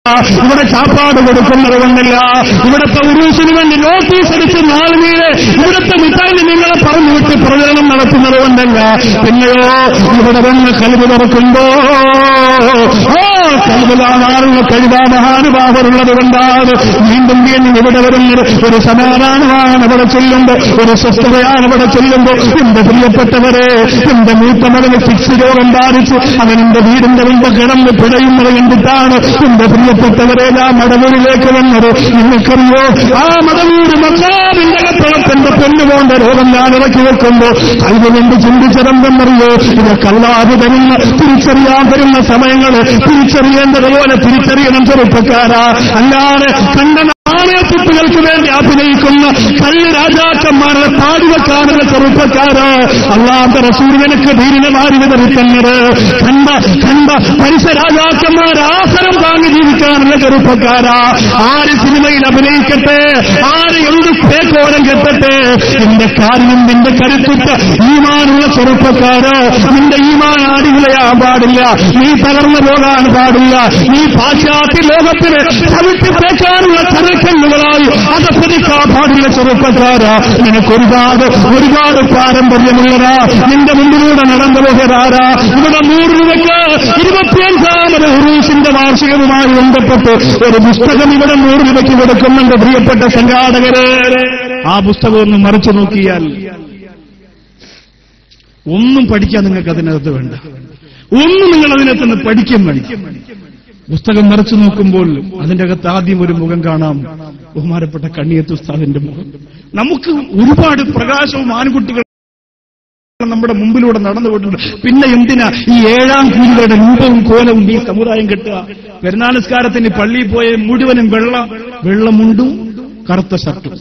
ഇവിടെ ചാപ്പാട് കൊടുക്കുന്നത് കൊണ്ടല്ല ഇവിടുത്തെ ഉറൂസിന് വേണ്ടി നോട്ടീസ് അടിച്ച് നാളുനീളെ ഇവിടുത്തെ മിഠായി നിങ്ങളെ പറഞ്ഞു വിട്ട് പ്രചരണം നടത്തുന്നത് കൊണ്ടല്ല പിന്നെയോ ഇവിടെ വന്ന് കൽവ് തുറക്കുമ്പോ ഓ കൽവിലാണ് ആളുകൾ കഴുതാ മഹാനുഭാവറുള്ളത് കൊണ്ടാണ് വീണ്ടും വീണ്ടും ഇവിടെ വരുന്നത് ഒരു സമാധാനമാണ് ഇവിടെ ചെല്ലുമ്പോ ഒരു സ്വസ്ഥതയാണ് ഇവിടെ ചെല്ലുമ്പോ എന്റെ പ്രിയപ്പെട്ടവരെ എന്റെ മൂത്ത മകന് ഫിക്സ് രോഗം ബാധിച്ച് അവൻ എന്റെ വീടിന്റെ മുമ്പ് കിടന്ന് പിടയുന്നത് കണ്ടിട്ടാണ് എന്റെ പ്രിയപ്പെട്ടവരെ ഞാൻ മടവൂരിലേക്ക് വന്നത് നിങ്ങൾക്കറിയോ ആ മടവൂര് മക്കാവിന്റെ അകത്തോളത്തിന്റെ പെണ്ണുപോണ്ട രോഗം ഞാൻ ഇറക്കി വെക്കുമ്പോ അതിനുവേണ്ടി ചിന്തിച്ചതെന്തെന്നറിയോ ഇത് കല്ലാതെ തരുന്ന തിരിച്ചറിയാൻ വരുന്ന സമയങ്ങള് തിരിച്ചറിയേണ്ടതുപോലെ തിരിച്ചറിയണം ചെറുപ്പക്കാരാ അല്ലാതെ കണ്ട നാണയത്തുട്ടുകൾക്ക് വേണ്ടി അഭിനയിക്കുന്ന കല്ല് രാജാക്കന്മാരെ പാടുവെക്കാനുള്ള ചെറുപ്പക്കാര് അള്ളാന്റെ റസൂർ നിനക്ക് ധീരനെ മാറി വിതറിത്തന്നത് കണ്ട കണ്ട പൈസ രാജാക്കന്മാർ ആസനം താങ്ങി ജീവിക്കാനുള്ള ചെറുപ്പക്കാരാ ആര് സിനിമയിൽ അഭിനയിക്കട്ടെ ആര് എന്ത് പേക്കോരം കെട്ടട്ടെ നിന്റെ കാര്യം നിന്റെ കരുത്തുറ്റ ഈമാനുള്ള ചെറുപ്പക്കാര് നിന്റെ ഈമാൻ അടിവിളയാൻ പാടില്ല നീ തകർന്നു പോകാൻ പാടില്ല നീ പാശ്ചാത്യ ലോകത്തിന് ചവിട്ടി പേക്കാനുള്ള കരക്കല്ലുകളായി അകപ്പതിക്കാൻ പാടില്ല ചെറുപ്പക്കാരാ നിനക്ക് ഒരുപാട് ഒരുപാട് പാരമ്പര്യമുള്ളതാ നിന്റെ മുമ്പിലൂടെ നടന്നു പോകരാരാ ഇവിടെ നൂറ് രൂപയ്ക്ക് ഇരുപത്തിയഞ്ചാമത് ഉറൂസിന്റെ വാർഷികവുമായി ബന്ധപ്പെട്ട് ഒരു പുസ്തകം ഇവിടെ നൂറ് രൂപയ്ക്ക് കൊടുക്കുന്നുണ്ട് പ്രിയപ്പെട്ട സംഘാടകരെ ആ പുസ്തകം ഒന്ന് മറിച്ചു നോക്കിയാൽ ഒന്നും പഠിക്കാൻ നിങ്ങൾക്ക് അതിനകത്ത് വേണ്ട ഒന്നും നിങ്ങൾ അതിനകത്ത് നിന്ന് പഠിക്കും വേണ്ട പുസ്തകം മറിച്ചു നോക്കുമ്പോൾ അതിന്റെ അകത്ത് ആദ്യം ഒരു മുഖം കാണാം ബഹുമാനപ്പെട്ട കണ്ണിയത്ത് ഉസ്താദിന്റെ മുഖം നമുക്ക് ഒരുപാട് പ്രകാശവും ആൺകുട്ടികൾ നമ്മുടെ മുമ്പിലൂടെ നടന്നു പോയിട്ടുണ്ട് പിന്നെ എന്തിനാ ഈ ഏഴാം കൂലികളുടെ രൂപവും കോലവും ഈ സമുദായം കെട്ടുക പെരുന്നാളിസ്കാരത്തിന് പള്ളിയിൽ പോയ മുഴുവനും വെള്ള വെള്ളമുണ്ടും കറുത്ത ഷർട്ടും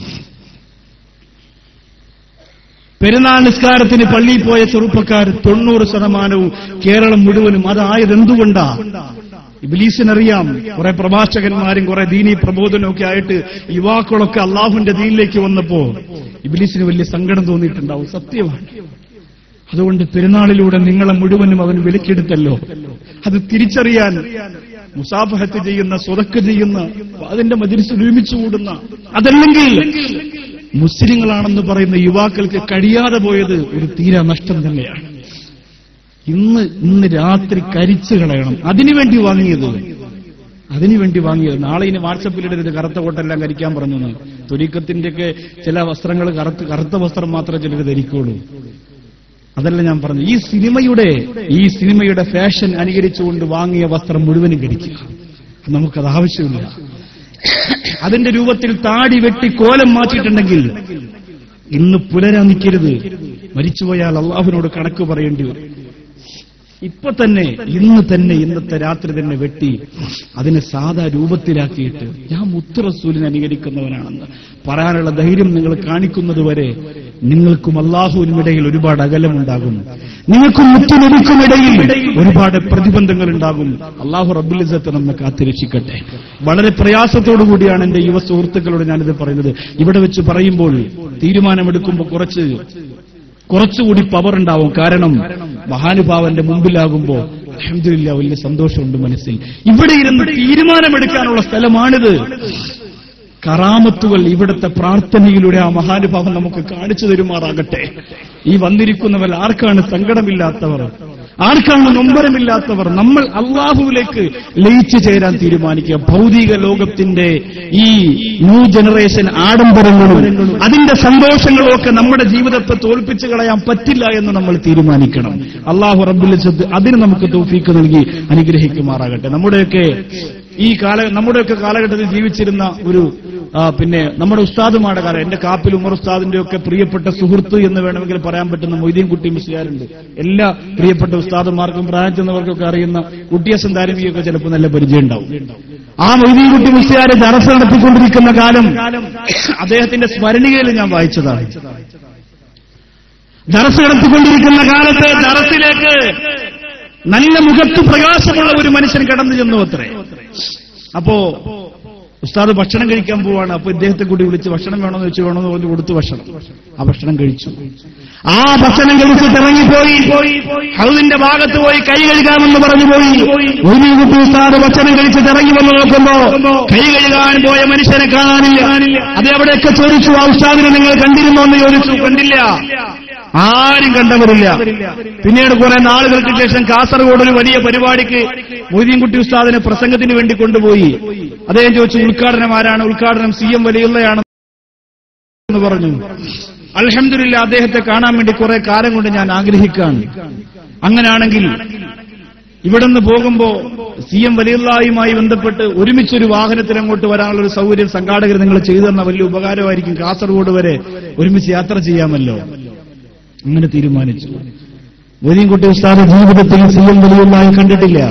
പെരുന്നാൾ നിസ്കാരത്തിന് പള്ളിയിൽ പോയ ചെറുപ്പക്കാർ തൊണ്ണൂറ് ശതമാനവും കേരളം മുഴുവനും അതായത് എന്തുകൊണ്ടാ ഇബിലീസിനറിയാം കുറെ പ്രഭാഷകന്മാരും കുറെ ദീനി പ്രബോധനവും ഒക്കെ ആയിട്ട് യുവാക്കളൊക്കെ അള്ളാഹുവിന്റെ ദീനിലേക്ക് വന്നപ്പോ ഇബിലീസിന് വലിയ സങ്കടം തോന്നിയിട്ടുണ്ടാവും സത്യമാണ് അതുകൊണ്ട് പെരുന്നാളിലൂടെ നിങ്ങളെ മുഴുവനും അവൻ വിലക്കെടുത്തല്ലോ അത് തിരിച്ചറിയാൻ മുസാഫഹത്ത് ചെയ്യുന്ന സ്വതക്ക് ചെയ്യുന്ന അതിന്റെ മജിൽസ് ഒരുമിച്ച് കൂടുന്ന അതല്ലെങ്കിൽ മുസ്ലിങ്ങളാണെന്ന് പറയുന്ന യുവാക്കൾക്ക് കഴിയാതെ പോയത് ഒരു തീരാ നഷ്ടം തന്നെയാണ് ഇന്ന് ഇന്ന് രാത്രി കരിച്ചു കളയണം അതിനുവേണ്ടി വാങ്ങിയത് അതിനുവേണ്ടി വാങ്ങിയത് നാളെ ഇനി വാട്സപ്പിലിടരുത് കറുത്ത കോട്ടെല്ലാം കരിക്കാൻ പറഞ്ഞു തുരീക്കത്തിന്റെയൊക്കെ ചില വസ്ത്രങ്ങൾ കറുത്ത് കറുത്ത വസ്ത്രം മാത്രമേ ചിലർ ധരിക്കുള്ളൂ അതല്ല ഞാൻ പറഞ്ഞു ഈ സിനിമയുടെ ഈ സിനിമയുടെ ഫാഷൻ അനുകരിച്ചുകൊണ്ട് വാങ്ങിയ വസ്ത്രം മുഴുവനും ധരിക്കുക നമുക്കത് ആവശ്യമില്ല അതിന്റെ രൂപത്തിൽ താടി വെട്ടി കോലം മാറ്റിയിട്ടുണ്ടെങ്കിൽ ഇന്ന് പുലരാൻ നിൽക്കരുത് മരിച്ചുപോയാൽ അള്ളാഹുവിനോട് കണക്ക് പറയേണ്ടി വരും ഇപ്പൊ തന്നെ ഇന്ന് തന്നെ ഇന്നത്തെ രാത്രി തന്നെ വെട്ടി അതിനെ സാധാ രൂപത്തിലാക്കിയിട്ട് ഞാൻ മുത്ത് റസൂലിനെ അനുകരിക്കുന്നവനാണെന്ന് പറയാനുള്ള ധൈര്യം നിങ്ങൾ കാണിക്കുന്നത് വരെ നിങ്ങൾക്കും അള്ളാഹുവിനുമിടയിൽ ഒരുപാട് അകലമുണ്ടാകും നിങ്ങൾക്കും മുത്തിനൊരുക്കുമിടയിൽ ഒരുപാട് പ്രതിബന്ധങ്ങൾ ഉണ്ടാകും അള്ളാഹു റബ്ബുലിസത്ത് നമ്മെ കാത്തിരക്ഷിക്കട്ടെ വളരെ പ്രയാസത്തോടു കൂടിയാണ് എന്റെ യുവ സുഹൃത്തുക്കളോട് ഞാനിത് പറയുന്നത് ഇവിടെ വെച്ച് പറയുമ്പോൾ തീരുമാനമെടുക്കുമ്പോൾ കുറച്ച് കുറച്ചുകൂടി പവർ ഉണ്ടാവും കാരണം മഹാനുഭാവന്റെ മുമ്പിലാകുമ്പോ അഹമ്മദില്ല വലിയ സന്തോഷമുണ്ട് മനസ്സിൽ ഇവിടെ ഇരുന്ന് തീരുമാനമെടുക്കാനുള്ള സ്ഥലമാണിത് കറാമത്തുകൾ ഇവിടുത്തെ പ്രാർത്ഥനയിലൂടെ ആ മഹാനുഭാവം നമുക്ക് കാണിച്ചു തരുമാറാകട്ടെ ഈ വന്നിരിക്കുന്നവർ ആർക്കാണ് സങ്കടമില്ലാത്തവർ ആർക്കാണ് നൊമ്പരമില്ലാത്തവർ നമ്മൾ അള്ളാഹുവിലേക്ക് ലയിച്ചു ചേരാൻ തീരുമാനിക്കുക ഭൗതിക ലോകത്തിന്റെ ഈ ന്യൂ ജനറേഷൻ ആഡംബരങ്ങളും അതിന്റെ സന്തോഷങ്ങളും ഒക്കെ നമ്മുടെ ജീവിതത്തെ തോൽപ്പിച്ചു കളയാൻ പറ്റില്ല എന്ന് നമ്മൾ തീരുമാനിക്കണം അള്ളാഹു റബ്ബുലിസത്ത് അതിന് നമുക്ക് തൗഫീക്ക് നൽകി അനുഗ്രഹിക്കുമാറാകട്ടെ നമ്മുടെയൊക്കെ ഈ കാല നമ്മുടെയൊക്കെ കാലഘട്ടത്തിൽ ജീവിച്ചിരുന്ന ഒരു ആ, പിന്നെ നമ്മുടെ ഉസ്താദുമാരുടെ കാലം എന്റെ കാപ്പിൽ ഉമർ ഉസ്താദിന്റെ ഒക്കെ പ്രിയപ്പെട്ട സുഹൃത്ത് എന്ന് വേണമെങ്കിൽ പറയാൻ പറ്റുന്ന മൊയ്തീൻ കുട്ടി മിസ്ലിയാരുണ്ട് എല്ലാ പ്രിയപ്പെട്ട ഉസ്താദുമാർക്കും പ്രായം ചെന്നവർക്കൊക്കെ അറിയുന്ന കുട്ടിയസം താരമിയൊക്കെ ചിലപ്പോൾ നല്ല പരിചയം ഉണ്ടാവും ആ മൊയ്തീൻ കുട്ടി മിസ്ലിയാരെ ദറസ് നടത്തിക്കൊണ്ടിരിക്കുന്ന കാലം അദ്ദേഹത്തിന്റെ സ്മരണികയിൽ ഞാൻ വായിച്ചതാണ് ദറസ് നടത്തിക്കൊണ്ടിരിക്കുന്ന കാലത്ത് ദറസിലേക്ക് നല്ല മുഖത്ത് പ്രകാശമുള്ള ഒരു മനുഷ്യൻ കടന്നു ചെന്നു അത്രേ അപ്പോ ഉസ്താദ് ഭക്ഷണം കഴിക്കാൻ പോവാണ് അപ്പൊ ഇദ്ദേഹത്തെ കൂടി വിളിച്ച് ഭക്ഷണം വേണമെന്ന് വെച്ച് വേണമെന്ന് പറഞ്ഞ് കൊടുത്തു ഭക്ഷണം ആ ഭക്ഷണം കഴിച്ചു ആ ഭക്ഷണം കഴിച്ചിട്ട് ഇറങ്ങിപ്പോയി ഹൗദിന്റെ ഭാഗത്ത് പോയി കൈ കഴുകാമെന്ന് പറഞ്ഞു പോയി ഒരു കുട്ടി ഉസ്താദ് ഭക്ഷണം കഴിച്ചിട്ട് ഇറങ്ങി വന്ന് നോക്കുമ്പോ കൈ കഴുകാൻ പോയ മനുഷ്യനെ കാണാനില്ല അത് എവിടെയൊക്കെ ചോദിച്ചു ആ ഉസ്താദിനെ നിങ്ങൾ കണ്ടിരുന്നോ എന്ന് ചോദിച്ചു കണ്ടില്ല ആരും കണ്ടവരില്ല പിന്നീട് കുറെ നാളുകൾക്ക് ശേഷം കാസർഗോഡ് ഒരു വലിയ പരിപാടിക്ക് മൊയ്തീൻകുട്ടി ഉസ്താദിനെ പ്രസംഗത്തിന് വേണ്ടി കൊണ്ടുപോയി അദ്ദേഹം ചോദിച്ചു ഉദ്ഘാടനം ആരാണ് ഉദ്ഘാടനം സി എം വലിയുള്ളയാണ് എന്ന് പറഞ്ഞു അൽഹംദുലില്ല അദ്ദേഹത്തെ കാണാൻ വേണ്ടി കുറെ കാലം കൊണ്ട് ഞാൻ ആഗ്രഹിക്കാണ് അങ്ങനെയാണെങ്കിൽ ഇവിടുന്ന് പോകുമ്പോ സി എം വലിയുള്ളായുമായി ബന്ധപ്പെട്ട് ഒരുമിച്ചൊരു വാഹനത്തിൽ അങ്ങോട്ട് വരാനുള്ള ഒരു സൗകര്യം സംഘാടകർ നിങ്ങൾ ചെയ്തു തന്ന വലിയ ഉപകാരമായിരിക്കും കാസർഗോഡ് വരെ ഒരുമിച്ച് യാത്ര ചെയ്യാമല്ലോ അങ്ങനെ തീരുമാനിച്ചു വലിയൻകുട്ടി ഉസ്താദ് ജീവിതത്തിൽ സി എം വലിയുള്ളായി കണ്ടിട്ടില്ല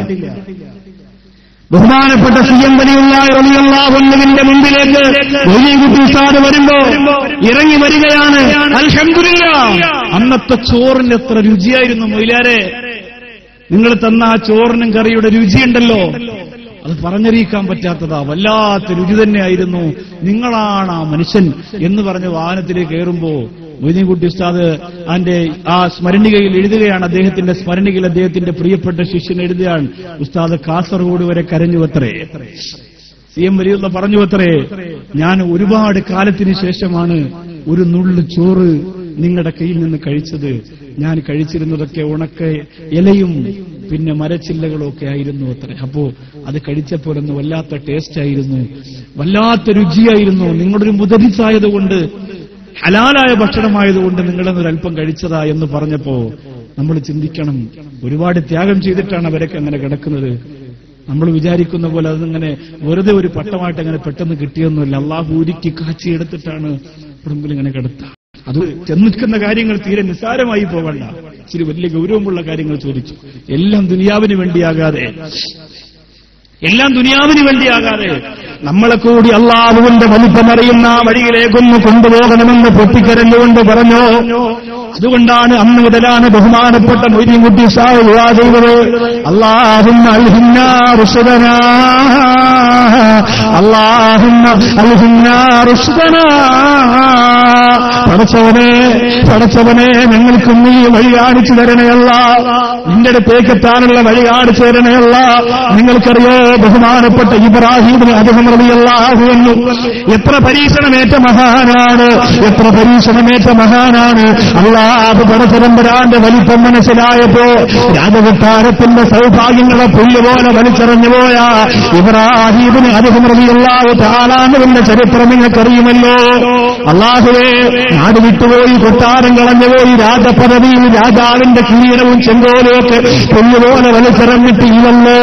ബഹുമാനപ്പെട്ട സി എം വലിയുള്ളാഹുവിന്റെ മുമ്പിലേക്ക് വലിയൻകുട്ടി ഉസ്താദ് വരുമ്പോ ഇറങ്ങി വരികയാണ് അൽഹംദുലില്ല അന്നത്തെ ചോറിന് എത്ര രുചിയായിരുന്നു മൊയിലാരെ നിങ്ങൾ തന്ന ആ ചോറിനും കറിയുടെ രുചിയുണ്ടല്ലോ അത് പറഞ്ഞറിയിക്കാൻ പറ്റാത്തതാ വല്ലാത്ത രുചി തന്നെയായിരുന്നു നിങ്ങളാണ് ആ മനുഷ്യൻ എന്ന് പറഞ്ഞ് വാഹനത്തിലേക്ക് കയറുമ്പോ മൊയ്തീൻകുട്ടി ഉസ്താദ് അതിന്റെ ആ സ്മരണികയിൽ എഴുതുകയാണ് അദ്ദേഹത്തിന്റെ സ്മരണികയിൽ അദ്ദേഹത്തിന്റെ പ്രിയപ്പെട്ട ശിഷ്യൻ എഴുതുകയാണ് ഉസ്താദ് കാസർഗോഡ് വരെ കരഞ്ഞു അത്രേ സി എം വലിയുള്ള പറഞ്ഞു അത്രേ ഞാൻ ഒരുപാട് കാലത്തിന് ശേഷമാണ് ഒരു നുള്ളു ചോറ് നിങ്ങളുടെ കയ്യിൽ നിന്ന് കഴിച്ചത് ഞാൻ കഴിച്ചിരുന്നതൊക്കെ ഉണക്ക ഇലയും പിന്നെ മരച്ചില്ലകളും ഒക്കെ ആയിരുന്നു അത്ര അപ്പോ അത് കഴിച്ചപ്പോഴൊന്ന് വല്ലാത്ത ടേസ്റ്റ് ആയിരുന്നു വല്ലാത്ത രുചിയായിരുന്നു നിങ്ങളൊരു മുതരിസായതുകൊണ്ട് ഹലാലായ ഭക്ഷണമായതുകൊണ്ട് നിങ്ങളെന്നൊരു അല്പം കഴിച്ചതാ എന്ന് പറഞ്ഞപ്പോ നമ്മൾ ചിന്തിക്കണം ഒരുപാട് ത്യാഗം ചെയ്തിട്ടാണ് അവരൊക്കെ അങ്ങനെ കിടക്കുന്നത് നമ്മൾ വിചാരിക്കുന്ന പോലെ അതിങ്ങനെ വെറുതെ ഒരു പട്ടമായിട്ട് അങ്ങനെ പെട്ടെന്ന് കിട്ടിയൊന്നുമില്ല അള്ളാഹു ഉരുക്കി കാച്ചിയെടുത്തിട്ടാണ് എവിടെങ്കിലും ഇങ്ങനെ കിടത്തുക അത് ചെന്നിരിക്കുന്ന കാര്യങ്ങൾ തീരെ നിസ്സാരമായി പോകണ്ട ഇച്ചിരി വലിയ ഗൗരവമുള്ള കാര്യങ്ങൾ ചോദിച്ചു എല്ലാം ദുനിയാവിന് വേണ്ടിയാകാതെ എല്ലാം ദുനിയാവിന് വേണ്ടിയാകാതെ നമ്മളെ കൂടി അള്ളാഹുവിന്റെ വലിപ്പമറിയുന്ന ആ വഴിയിലേക്കൊന്ന് കൊണ്ടുപോകണമെന്ന് പൊട്ടിക്കരഞ്ഞുകൊണ്ട് പറഞ്ഞു അതുകൊണ്ടാണ് അന്ന് മുതലാണ് ബഹുമാനപ്പെട്ട മൊയ്തീൻകുട്ടി സാഹ് ദുആ ചെയ്തത് അള്ളാഹും അള്ളാഹും പടച്ചവനെ പടച്ചവനെ ഞങ്ങൾക്കും നീ വഴി കാണിച്ചു തരണയല്ല നിന്റെ അടുത്തേക്ക് എത്താനുള്ള വഴി കാണിച്ചു തരണയല്ല നിങ്ങൾക്കറിയോ ബഹുമാനപ്പെട്ട ഇബ്രാഹിമിന് അദ്ദേഹം റളിയല്ലാഹുവെന്നു എത്ര പരീക്ഷണമേറ്റ മഹാനാണ് എത്ര പരീക്ഷണമേറ്റ മഹാനാണ് അള്ളാഹ് പടച്ചരമ്പരാന്റെ വലിപ്പം മനസ്സിലായപ്പോ രാജകൊട്ടാരത്തിന്റെ സൗഭാഗ്യങ്ങളെ പുല്ലുപോലെ വലിച്ചെറിഞ്ഞു പോയ ഇബ്രാഹിമിന് അദ്ദേഹം റളിയല്ലാഹു താലാനുവിന്റെ ചരിത്രം നിങ്ങൾക്കറിയുമല്ലോ അള്ളാഹുവേ നാട് വിട്ടുപോയി കൊട്ടാരം കളഞ്ഞുപോയി രാജപദവിയും രാജാവിന്റെ കിരീടവും ചെങ്കോലും ഒക്കെ പുല്ലുപോലെ വലിച്ചെറിഞ്ഞിട്ടില്ലല്ലോ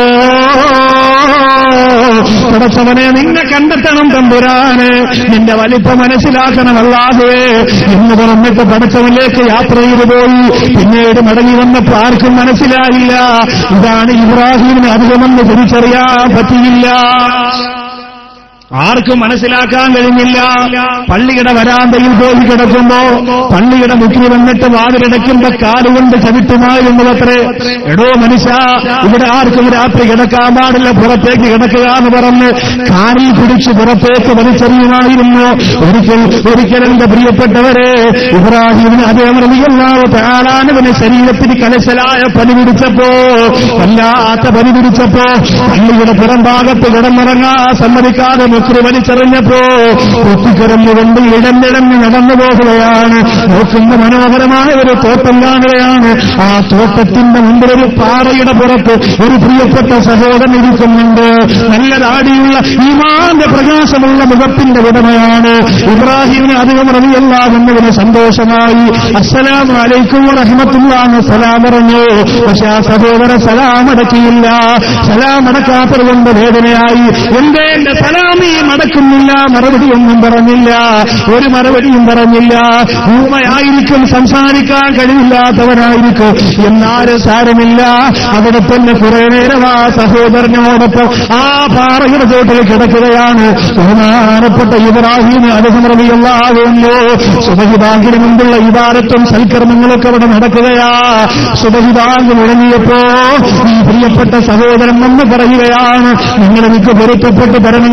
പടച്ചവനെ നിന്നെ കണ്ടെത്തണം തമ്പുരാന് നിന്റെ വലിപ്പം മനസ്സിലാക്കണം അല്ലാതെ എന്ന് പറഞ്ഞിട്ട് പടച്ചവനിലേക്ക് യാത്ര ചെയ്തു പോയി പിന്നീട് മടങ്ങി വന്നപ്പോ ആർക്കും മനസ്സിലായില്ല ഇതാണ് ഇബ്രാഹിമിന് അധികമെന്ന് തിരിച്ചറിയാൻ പറ്റിയില്ല ആർക്കും മനസ്സിലാക്കാൻ കഴിഞ്ഞില്ല പള്ളിയുടെ വരാന്തയിൽ പോയി കിടക്കുമ്പോ പള്ളിയുടെ മുക്കിൽ വന്നിട്ട് വാതിലടയ്ക്കുമ്പോ കാലുകൊണ്ട് ചവിട്ടുമായിരുന്നതത്രേ എടോ മനുഷ്യ ഇവിടെ ആർക്കും രാത്രി കിടക്കാൻ പാടില്ല പുറത്തേക്ക് കിടക്കുക എന്ന് പറഞ്ഞ് കാലിൽ പിടിച്ച് പുറത്തേക്ക് വലിച്ചെറിയുമായിരുന്നു ഒരിക്കൽ ഒരിക്കൽ എന്റെ പ്രിയപ്പെട്ടവരെ ഇബ്രാഹിമിന് അതേമറിയല്ലാതെ താലാനുവിന് ശരീരത്തിന് കലശലായ പനി പിടിച്ചപ്പോ വല്ലാത്ത പനി പിടിച്ചപ്പോ പള്ളിയുടെ പുറം ഭാഗത്ത് കിടന്നിറങ്ങാൻ സമ്മതിക്കാതെ മുക്രി വലിച്ചെറിഞ്ഞപ്പോ പൊട്ടിക്കിറന്നുകൊണ്ട് ഇടഞ്ഞിടഞ്ഞ് നടന്നു പോകുകയാണ് നോക്കുന്ന മനോഹരമായ ഒരു തോട്ടം കാണുകയാണ് ആ തോട്ടത്തിന്റെ മുമ്പിൽ ഒരു പാറയുടെ പുറത്ത് ഒരു പ്രിയപ്പെട്ട സഹോദരൻ ഇരിക്കുന്നുണ്ട് നല്ല താടിയുള്ള ഈമാന്റെ പ്രകാശമുള്ള മുഖത്തിന്റെ ഉടമയാണ് ഇബ്രാഹിമിന് അധികം റബിയല്ലാകുന്നതിന് സന്തോഷമായി അസ്സലാം അലൈക്കും റഹ്മത്തുള്ളാന്ന് സലാം പറഞ്ഞു പക്ഷെ ആ സഹോദര സലാം അടക്കിയില്ല സലാം അടക്കാത്തത് കൊണ്ട് വേദനയായി എന്തേ എന്റെ സലാമി മടക്കുന്നില്ല മറുപടിയൊന്നും പറഞ്ഞില്ല ഒരു മറുപടിയും പറഞ്ഞില്ല ഊമയായിരിക്കും സംസാരിക്കാൻ കഴിവില്ലാത്തവനായിരിക്കും എന്നാലും സാരമില്ല അവിടെ തന്നെ കുറെ നേരം ആ സഹോദരനോടൊപ്പം ആ പാറയുടെ ചോട്ടിൽ കിടക്കുകയാണ് ബഹുമാനപ്പെട്ട ഇബ്രാഹിം അനുസമറിയല്ലാകുന്നു സുബഹിബാങ്കിന് മുമ്പുള്ള ഇബാരത്തും സൽക്കർമ്മങ്ങളൊക്കെ അവിടെ നടക്കുകയാ സുബഹിബാങ്ക് മുടങ്ങിയപ്പോ ഈ പ്രിയപ്പെട്ട സഹോദരൻ എന്ന് പറയുകയാണ് നിങ്ങൾ എനിക്ക് പൊരുത്തപ്പെട്ട് തരണം കേട്ടോ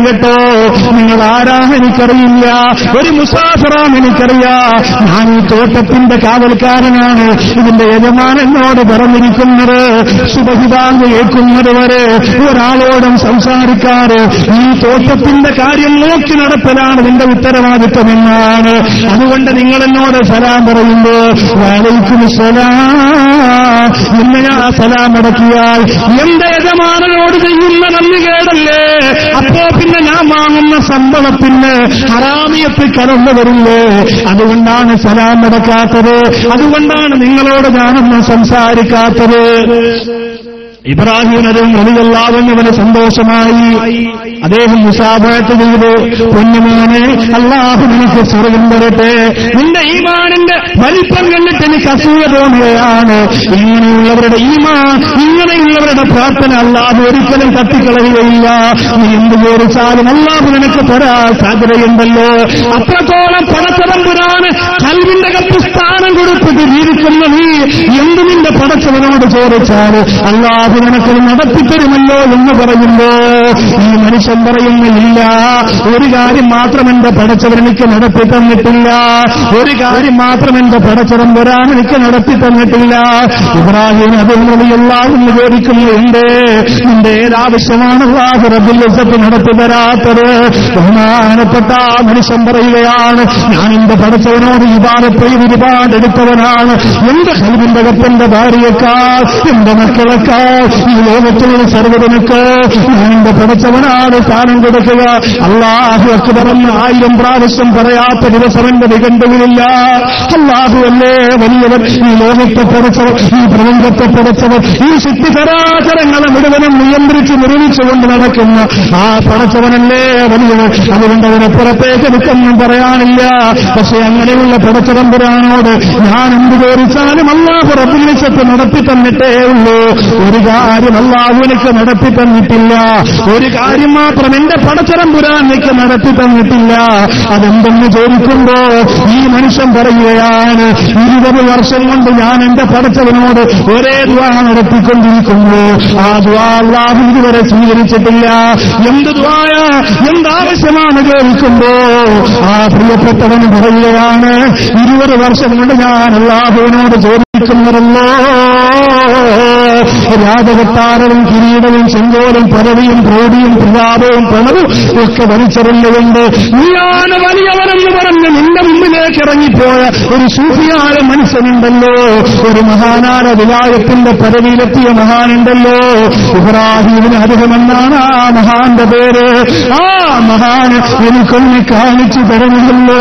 നിങ്ങൾ ആരാന്ന് എനിക്കറിയില്ല ഒരു മുസാഫറാന്ന് എനിക്കറിയാം ഞാൻ ഈ തോട്ടത്തിന്റെ കാവൽക്കാരനാണ് ഇതിന്റെ യജമാനനോട് പറഞ്ഞിരിക്കുന്നത് സുബഹിതാങ് കേൾക്കുന്നത് വരെ ഒരാളോടും സംസാരിക്കാറ് ഈ തോട്ടത്തിന്റെ കാര്യം നോക്കി നടത്തലാണ് നിന്റെ ഉത്തരവാദിത്വമെന്നാണ് അതുകൊണ്ട് നിങ്ങൾ എന്നോട് സലാം പറയുമ്പോ വലൈക്കും സലാം എന്ന് ഞാൻ സലാം അടക്കിയാൽ എന്റെ യജമാനനോട് ചെയ്യുന്ന നന്ദി കേടല്ലേ അപ്പോ പിന്നെ ഞാൻ വാങ്ങുന്ന സംഭവത്തിന് ഹറാമിയത്ത് കലർന്നു വരില്ലേ അതുകൊണ്ടാണ് സലാം അടക്കാത്തത് അതുകൊണ്ടാണ് നിങ്ങളോട് ഞാനൊന്നും സംസാരിക്കാത്തത് ഇബ്രാഹിം അതും വലിയല്ലാവുന്നവന് സന്തോഷമായി അദ്ദേഹം മുസാഫത്ത് ചെയ്തു പൊന്നുമോനെ അള്ളാഹു നിനക്ക് സ്വർഗം തരട്ടെ നിന്റെ ഈമാനിന്റെ വലിപ്പം കണ്ടിട്ട് എനിക്ക് അസൂയ തോന്നുകയാണ് ഇങ്ങനെയുള്ളവരുടെ ഈമാൻ ഇങ്ങനെയുള്ളവരുടെ പ്രാർത്ഥന അള്ളാഹു ഒരിക്കലും തട്ടിക്കളയുകയില്ല നീ എന്ത് ചോദിച്ചാലും അള്ളാഹു നിനക്ക് തരാൻ സാധ്യതയുണ്ടല്ലോ അത്രത്തോളം പടച്ചതമ്പുരാന് കൽവിന്റെ കപ്പ് സ്ഥാനം കൊടുത്തിട്ട് ജീവിക്കുന്ന നീ എന്ത് നിന്റെ പടച്ചവനോട് ചോദിച്ചാൽ അള്ളാഹു നിനക്കത് നടത്തിത്തരുമല്ലോ എന്ന് പറയുമ്പോ ഈ മനുഷ്യൻ പറയുന്നില്ല ഒരു കാര്യം മാത്രം എന്റെ പടച്ചവൻ എനിക്ക് നടത്തി തന്നിട്ടില്ല ഒരു കാര്യം മാത്രം എന്റെ പടച്ചവൻ വരാൻ എനിക്ക് നടത്തി തന്നിട്ടില്ല ഇബ്രാഹിം അതിനുള്ളിയെല്ലാം എന്ന് ചോദിക്കുന്നു എന്തേ നിന്റെ ഏതാവശ്യമാണ് അള്ളാഹു റബ്ബുൽ ഇസ്സത്ത് നടത്തി തരാത്തത് ബഹുമാനപ്പെട്ട ആ മനുഷ്യൻ പറയുകയാണ് ഞാൻ എന്റെ പടച്ചവനോട് ഇബാദത്ത് ചെയ്ത് ഒരുപാട് എടുത്തവനാണ് എന്റെ ഹൽവിന്റെ കപ്പന്റെ ഭാര്യയേക്കാൾ എന്റെ മക്കളെക്കാൾ ഈ ലോകത്തിലുള്ള സർവ്വതനക്ക് ഞാൻ എന്റെ പടച്ചവനാണ് സ്ഥാനം കൊടുക്കുക അള്ളാഹു അക്ബറെന്ന് ആയിരം പ്രാവശ്യം പറയാത്ത ദിവസം എന്റെ നിഘണ്ടുവിലില്ല അള്ളാഹു അല്ലേ വലിയവൻ ഈ ലോകത്തെ പടച്ചവർ ഈ പ്രപഞ്ചത്തെ പടച്ചവർ ഈ ശക്തികരാചരങ്ങളെ മുഴുവനും നിയന്ത്രിച്ച് നിർമ്മിച്ചുകൊണ്ട് നടക്കുന്ന ആ പടച്ചവനല്ലേ വലിയവൻ അതുകൊണ്ട് അവനെ പുറത്തേക്ക് എടുക്കൊന്നും പറയാനില്ല പക്ഷെ അങ്ങനെയുള്ള പടച്ചതമ്പുരാനോട് ഞാൻ എന്ത് ചോദിച്ചാലും അള്ളാഹു റബുലിസത്ത് നടത്തി തന്നിട്ടേ ഉള്ളൂ ഒരു കാര്യം അള്ളാഹു എനിക്ക് നടത്തി തന്നിട്ടില്ല ഒരു കാര്യം മാത്രം എന്റെ പടച്ചതമ്പുരാൻ എനിക്ക് നടത്തി തന്നിട്ടില്ല അതെന്തെന്ന് ചോദിക്കുമ്പോ ഈ മനുഷ്യൻ പറയുകയാണ് ഇരുപത് വർഷം കൊണ്ട് ഞാൻ എന്റെ പടച്ചവനോട് ഒരേ ദ്വാ നടത്തിക്കൊണ്ടിരിക്കുന്നു ആ ദ്വാ അള്ളാഹു ഇതുവരെ സ്വീകരിച്ചിട്ടില്ല എന്ത് ദ്വായ എന്താവശ്യമാണ് ചോദിക്കുമ്പോ ആ പ്രിയപ്പെട്ടവന് പറയുകയാണ് ഇരുപത് വർഷം കൊണ്ട് ഞാൻ അള്ളാഹുവിനോട് ചോദിക്കുന്നതല്ലോ രാജകൊട്ടാരവും കിരീടവും ചെങ്കോലും പദവിയും പ്രൗഢിയും പ്രതാപവും പണവും ഒക്കെ വലിച്ചെറിഞ്ഞുകൊണ്ട് നീയാണ് വലിയവനെന്ന് പറഞ്ഞ് നിന്റെ മുമ്പിലേക്ക് ഇറങ്ങിപ്പോയ ഒരു സൂഫിയായ മനുഷ്യനുണ്ടല്ലോ ഒരു മഹാനായ വിലായത്തിന്റെ പദവിയിലെത്തിയ മഹാനുണ്ടല്ലോ ഇബ്രാഹീമിന് അധികമെന്നാണ് ആ മഹാന്റെ പേര് ആ മഹാന് എനിക്കൊന്ന് കാണിച്ചു തരണമല്ലോ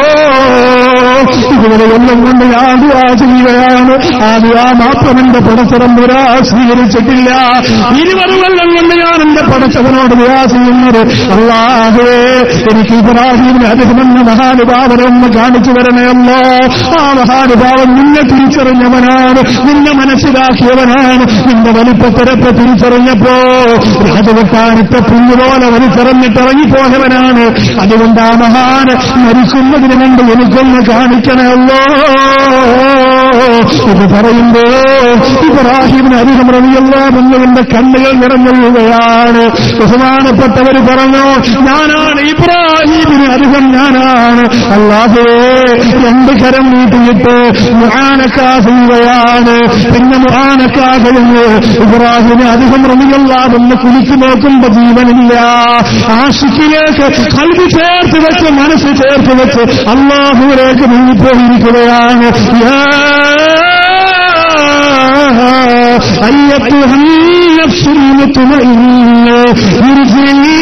ഇതുവരെ എല്ലാം കൊണ്ട് ഞാൻ ദുആ ചെയ്യുകയാണ് ആ ദുആ മാത്രം എന്റെ പടച്ചതമ്പുരാ സ്വീകരിച്ചിട്ടില്ല ഇരുപത് കൊല്ലം കൊണ്ട് ഞാൻ എന്റെ പടച്ചവനോട് ദുആ ചെയ്യുന്നത് അള്ളാഹുവേ എനിക്ക് ഇബ്രാഹിമിന് അധികമെന്ന മഹാനുഭാവനെ ഒന്ന് കാണിച്ചു തരണമല്ലോ ആ മഹാനുഭാവൻ നിന്നെ തിരിച്ചറിഞ്ഞവനാണ് നിന്നെ മനസ്സിലാക്കിയവനാണ് നിന്റെ വലിപ്പത്തിരപ്പ് തിരിച്ചറിഞ്ഞപ്പോ രാജകൊട്ടാരത്തെ പുല്ലുപോലെ വലിച്ചെറിഞ്ഞിട്ട് ഇറങ്ങിപ്പോയവനാണ് അതുകൊണ്ട് ആ മഹാന് മരിക്കുന്നതിന് മുമ്പ് എനിക്കൊന്ന് കാണിക്കണമല്ലോ ഇത് പറയുമ്പോ ഇബ്രാഹിമിന് അധികം റവിയെല്ലാം എന്നതിന്റെ കണ്ണുകൾ നിറഞ്ഞുകയാണ് ബഹുമാനപ്പെട്ടവർ പറഞ്ഞു ഞാനാണ് ഇബ്രാഹിമിന് അധികം ഞാനാണ് അല്ലാതെ രണ്ട് കരം നീട്ടിയിട്ട് മുഹാനക്കാ ചെയ്യുകയാണ് പിന്നെ മുഹാനക്കാ കഴിഞ്ഞ് ഇബ്രാഹിമിന് അധികം റവിയെല്ലാമെന്ന് കുളിച്ചു നോക്കുമ്പോ ജീവനില്ല ആഷിക്കിലേക്ക് കൽവി ചേർത്ത് വെച്ച് മനസ്സ് ചേർത്ത് വെച്ച് അള്ളാഹുവിലേക്ക് നീങ്ങിപ്പോയിരിക്കുകയാണ് യാ أيتها النفس المطمئنة ارجعي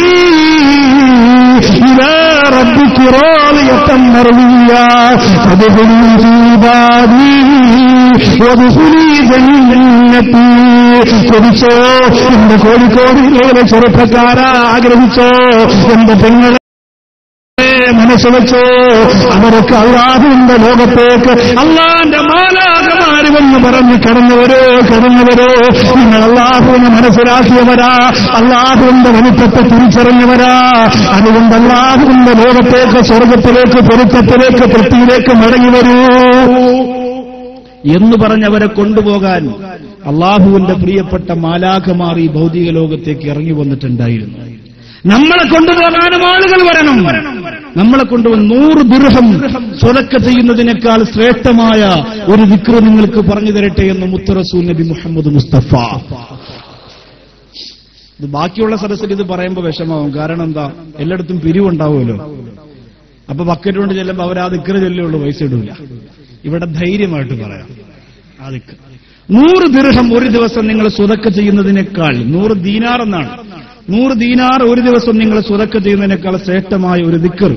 إلى ربك راضية مرضية فادخلي في عبادي وادخلي جنتي കൊതിച്ചോ എന്റെ കോഴിക്കോടിലെ ചെറുപ്പക്കാരാ ആഗ്രഹിച്ചോ എന്റെ പെങ്ങളെ മനസ്സ് വെച്ചോ അവരൊക്കെ അള്ളാഹുവിന്റെ ലോകത്തേക്ക് അള്ളാന്റെ മാലാകമാരുമെന്ന് പറഞ്ഞ് കടന്നവരോ കടന്നവരോ നിങ്ങൾ അള്ളാഹുവിനെ മനസ്സിലാക്കിയവരാ അള്ളാഹുവിന്റെ വലിപ്പത്തെ തിരിച്ചറിഞ്ഞവരാ അതുകൊണ്ട് അള്ളാഹുവിന്റെ ലോകത്തേക്ക് സ്വർഗത്തിലേക്ക് പൊരുത്തത്തിലേക്ക് തൃപ്തിയിലേക്ക് മടങ്ങി വരൂ എന്ന് പറഞ്ഞവരെ കൊണ്ടുപോകാൻ അള്ളാഹുവിന്റെ പ്രിയപ്പെട്ട മാലാഖമാർ ഈ ഭൗതിക ലോകത്തേക്ക് ഇറങ്ങി വന്നിട്ടുണ്ടായിരുന്നു നമ്മളെ കൊണ്ടുപോകാനും ആളുകൾ വരണം നമ്മളെ കൊണ്ടുവന്ന് നൂറ് ദുർഹം സ്വതക്ക ചെയ്യുന്നതിനേക്കാൾ ശ്രേഷ്ഠമായ ഒരു വിക്ര നിങ്ങൾക്ക് പറഞ്ഞു തരട്ടെ എന്ന് മുത്തറസൂൽ നബി മുഹമ്മദ് മുസ്തഫ ഇത് ബാക്കിയുള്ള സദസ്സിൽ ഇത് പറയുമ്പോൾ വിഷമാവും കാരണം എന്താ എല്ലായിടത്തും പിരിവുണ്ടാവുമല്ലോ അപ്പൊ ബക്കറ്റ് കൊണ്ട് ചെല്ലുമ്പോൾ അവർ ആ ദിക്കറ് ചെല്ലുള്ളൂ പൈസ ഇടൂല ഇവിടെ ധൈര്യമായിട്ട് പറയാം ആ ദിക്ക് നൂറ് ദീർഘം ഒരു ദിവസം നിങ്ങൾ സ്വതക്ക ചെയ്യുന്നതിനേക്കാൾ നൂറ് ദീനാർ എന്നാണ് നൂറ് ദീനാർ ഒരു ദിവസം നിങ്ങൾ സ്വതക്ക ചെയ്യുന്നതിനേക്കാൾ ശ്രേഷ്ഠമായ ഒരു ദിക്കർ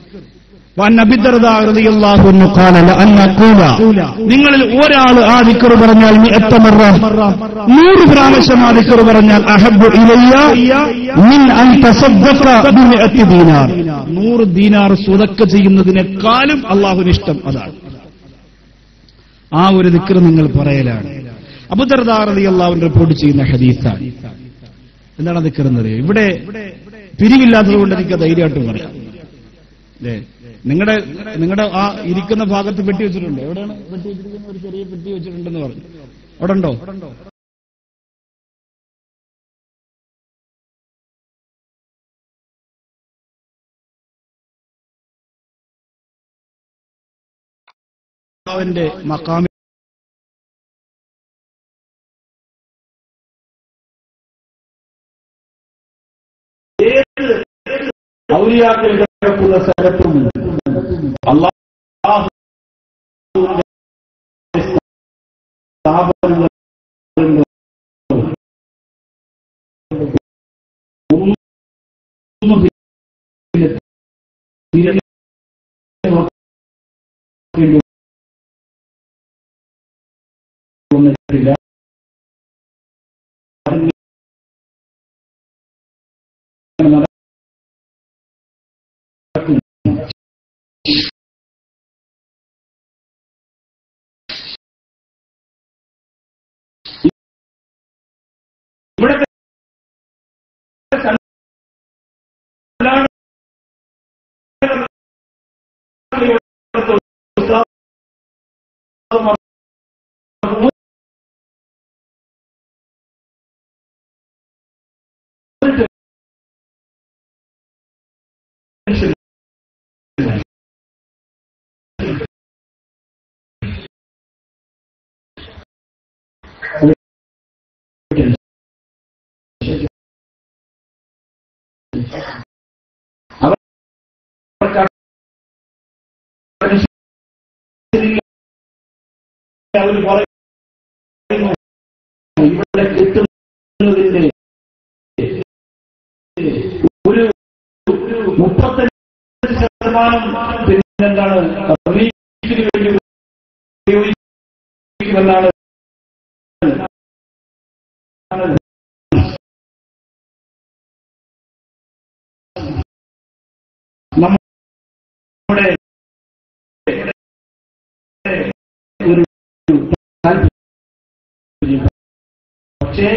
നിങ്ങളിൽ ഒരാൾ ആ ദിക്കർ പറഞ്ഞാൽ മിഅത്തമറ, നൂറ് പ്രാവശ്യം ആ ദിക്കർ പറഞ്ഞാൽ അഹബ്ബു ഇലയ്യ മിൻ അൻ തസദ്ദഖ ബിമിഅത്തി ദീനാർ നൂറ് ദീനാർ സ്വതക്ക ചെയ്യുന്നതിനേക്കാളും അള്ളാഹുവിന് ഇഷ്ടം അതാണ് ആ ഒരു ദിക്കർ നിങ്ങൾ പറയലാണ് അബുദർദാറതി അള്ളാഹുവിൻ റിപ്പോർട്ട് ചെയ്യുന്ന ഹദീസാണ് എന്താണ് ദിക്കറെന്നത് ഇവിടെ പിരിവില്ലാത്തത് കൊണ്ട് എനിക്ക് ധൈര്യമായിട്ടും പറയാം അല്ലേ നിങ്ങളുടെ നിങ്ങളുടെ ആ ഇരിക്കുന്ന ഭാഗത്ത് പെട്ടി വെച്ചിട്ടുണ്ട് എവിടെയാണ് പെട്ടി വെച്ചിരിക്കുന്ന ഒരു ചെറിയ പെട്ടി വെച്ചിട്ടുണ്ടെന്ന് പറഞ്ഞു അവിടെ ഉണ്ടോ അവന്റെ മക്കാമി ഔലിയാക്കൾ കിടക്കുന്ന സ്ഥലത്തും അള്ളാഹു സ്ഥാപനങ്ങളുണ്ട് ഒന്നും പിന്നെ തിരിഞ്ഞ് നോക്കേണ്ടി വന്നിട്ടില്ല ഇവിടുത്തെ അവർ പറയുന്നു ഇവിടെ കിട്ടുന്നതിന്റെ ഒരു മുപ്പത്തഞ്ച് ശതമാനം പിന്നെന്താണ് റീച്ചിന് വേണ്ടി ഉപയോഗിക്കുമെന്നാണ് നമ്മുടെ ഒരു താല്പര്യം പക്ഷേ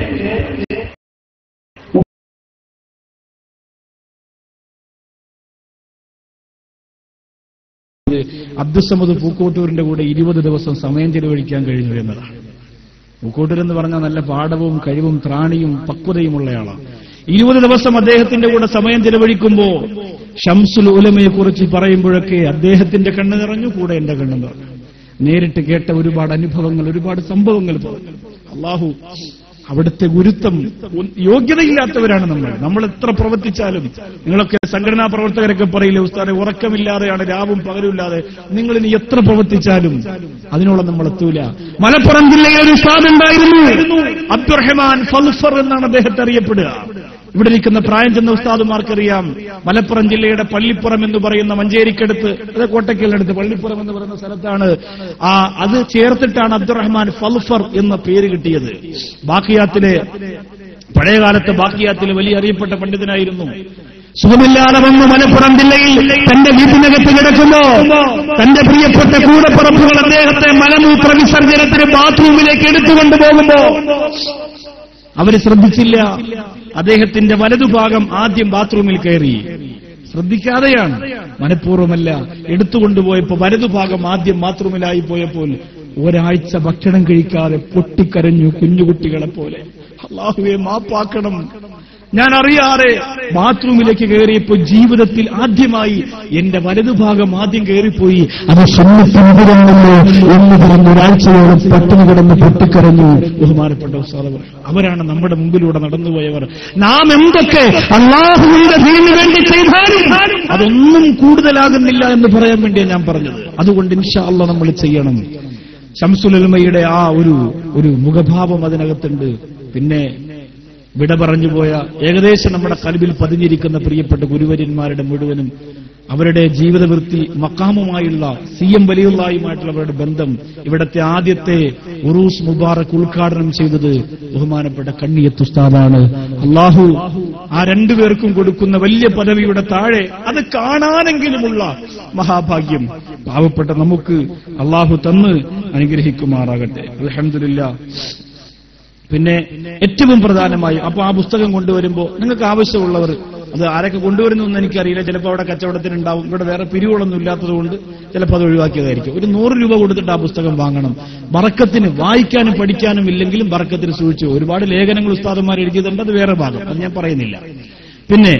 അബ്ദുസമദ് പൂക്കോട്ടൂരിന്റെ കൂടെ ഇരുപത് ദിവസം സമയം ചെലവഴിക്കാൻ കഴിഞ്ഞു എന്നതാണ് പൂക്കോട്ടൂർ എന്ന് പറഞ്ഞാൽ നല്ല പാഠവും കഴിവും ത്രാണിയും പക്വതയുമുള്ളയാളാണ് ഇരുപത് ദിവസം അദ്ദേഹത്തിന്റെ കൂടെ സമയം ചെലവഴിക്കുമ്പോ ഷംസുൽ ഉലമയെ കുറിച്ച് പറയുമ്പോഴൊക്കെ അദ്ദേഹത്തിന്റെ കണ്ണ് നിറഞ്ഞു കൂടെ എന്റെ കണ്ണ് നിറഞ്ഞു നേരിട്ട് കേട്ട ഒരുപാട് അനുഭവങ്ങൾ ഒരുപാട് സംഭവങ്ങൾ പറഞ്ഞു അള്ളാഹു അവിടുത്തെ ഗുരുത്വം ഉൻ- യോഗ്യതയില്ലാത്തവരാണ് നമ്മൾ നമ്മൾ എത്ര പ്രവർത്തിച്ചാലും നിങ്ങളൊക്കെ സംഘടനാ പ്രവർത്തകരൊക്കെ പറയില്ലേ ഉസ്താദെ ഉറക്കമില്ലാതെയാണ് രാവും പകലുമില്ലാതെ നിങ്ങൾ ഇനി എത്ര പ്രവർത്തിച്ചാലും അതിനോളം നമ്മൾ എത്തൂല മലപ്പുറം ജില്ലയിൽ ഒരു ഉസ്താദ് ഉണ്ടായിരുന്നു അബ്ദുറഹ്മാൻ ഫൽഫർ എന്നാണ് അദ്ദേഹത്തെ അറിയപ്പെടുക ഇവിടെ ഇരിക്കുന്ന പ്രായം ചെന്ന ഉസ്താദുമാർക്കറിയാം മലപ്പുറം ജില്ലയുടെ പള്ളിപ്പുറം എന്ന് പറയുന്ന മഞ്ചേരിക്കടുത്ത് അത് കോട്ടയ്ക്കലിനടുത്ത് പള്ളിപ്പുറം എന്ന് പറയുന്ന സ്ഥലത്താണ് ആ അത് ചേർത്തിട്ടാണ് അബ്ദുറഹ്മാൻ ഫൽഫർ എന്ന പേര് കിട്ടിയത് ബാക്കിയാത്തിലെ പഴയകാലത്തെ ബാക്കിയാത്തിലെ വലിയ അറിയപ്പെട്ട പണ്ഡിതനായിരുന്നു സുഖമില്ലാതെ വന്ന് മലപ്പുറം ജില്ലയിൽ തന്റെ വീട്ടിനകത്ത് കിടക്കുമ്പോ തന്റെ പ്രിയപ്പെട്ട കൂടപ്പുറപ്പുകൾ അദ്ദേഹത്തെ മലമൂത്ര വിസർജനത്തിന് ബാത്റൂമിലേക്ക് എടുത്തുകൊണ്ടു പോകുമ്പോ അവര് ശ്രദ്ധിച്ചില്ല അദ്ദേഹത്തിന്റെ വലതുഭാഗം ആദ്യം ബാത്റൂമിൽ കയറി ശ്രദ്ധിക്കാതെയാണ് മനഃപൂർവ്വമല്ല എടുത്തുകൊണ്ടുപോയപ്പോ വലതുഭാഗം ആദ്യം ബാത്റൂമിലായി പോയപ്പോൾ ഒരാഴ്ച ഭക്ഷണം കഴിക്കാതെ പൊട്ടിക്കരഞ്ഞു കുഞ്ഞുകുട്ടികളെ പോലെ അള്ളാഹുവെ മാപ്പാക്കണം ഞാൻ അറിയാതെ ബാത്റൂമിലേക്ക് കയറിയപ്പോൾ ജീവിതത്തിൽ ആദ്യമായി എന്റെ വലതുഭാഗം ആദ്യം കയറിപ്പോയി അത് സുന്നത്തിനെതിരാണല്ലോ എന്ന് പറഞ്ഞ് ഒരാഴ്ചയോളം പട്ടിണി കിടന്ന് പൊട്ടിക്കരഞ്ഞു ബഹുമാനപ്പെട്ട ഉസ്താദവർ അവരാണ് നമ്മുടെ മുമ്പിലൂടെ നടന്നുപോയവർ നാം എന്തൊക്കെ അള്ളാഹുവിന്റെ ദീനിന് വേണ്ടി ചെയ്താലും അതൊന്നും കൂടുതലാകുന്നില്ല എന്ന് പറയാൻ വേണ്ടിയാണ് ഞാൻ പറഞ്ഞത് അതുകൊണ്ട് ഇൻഷാ അല്ല നമ്മൾ ചെയ്യണം ശംസുലമയുടെ ആ ഒരു ഒരു മുഖഭാവം അതിനകത്തുണ്ട് പിന്നെ വിട പറഞ്ഞുപോയ ഏകദേശം നമ്മുടെ കൽവിൽ പതിഞ്ഞിരിക്കുന്ന പ്രിയപ്പെട്ട ഗുരുവര്യന്മാരുടെ മുഴുവനും അവരുടെ ജീവിതവൃത്തി മക്കാമുമായുള്ള സി എം വലിയുള്ളായുമായിട്ടുള്ള അവരുടെ ബന്ധം ഇവിടത്തെ ആദ്യത്തെ ഉറൂസ് മുബാറക് ഉദ്ഘാടനം ചെയ്തത് ബഹുമാനപ്പെട്ട കണ്ണിയത്ത് ഉസ്താദാണ് അള്ളാഹു ആ രണ്ടുപേർക്കും കൊടുക്കുന്ന വലിയ പദവിയുടെ താഴെ അത് കാണാനെങ്കിലുമുള്ള മഹാഭാഗ്യം പാവപ്പെട്ട നമുക്ക് അള്ളാഹു തന്ന് അനുഗ്രഹിക്കുമാറാകട്ടെ അലഹമില്ല പിന്നെ ഏറ്റവും പ്രധാനമായി അപ്പൊ ആ പുസ്തകം കൊണ്ടുവരുമ്പോൾ നിങ്ങൾക്ക് ആവശ്യമുള്ളവർ അത് ആരൊക്കെ കൊണ്ടുവരുന്നു എന്ന് എനിക്കറിയില്ല ചിലപ്പോൾ അവിടെ കച്ചവടത്തിനുണ്ടാവും ഇവിടെ വേറെ പിരിവുകളൊന്നും ഇല്ലാത്തതുകൊണ്ട് ചിലപ്പോൾ അത് ഒഴിവാക്കിയതായിരിക്കും ഒരു നൂറ് രൂപ കൊടുത്തിട്ട് ആ പുസ്തകം വാങ്ങണം ബറക്കത്തിന് വായിക്കാനും പഠിക്കാനും ഇല്ലെങ്കിലും ബറക്കത്തിന് സൂക്ഷിച്ചു ഒരുപാട് ലേഖനങ്ങൾ ഉസ്താദന്മാർ എഴുതിയതുണ്ട് അത് വേറെ ഭാഗം അത് ഞാൻ പറയുന്നില്ല പിന്നെ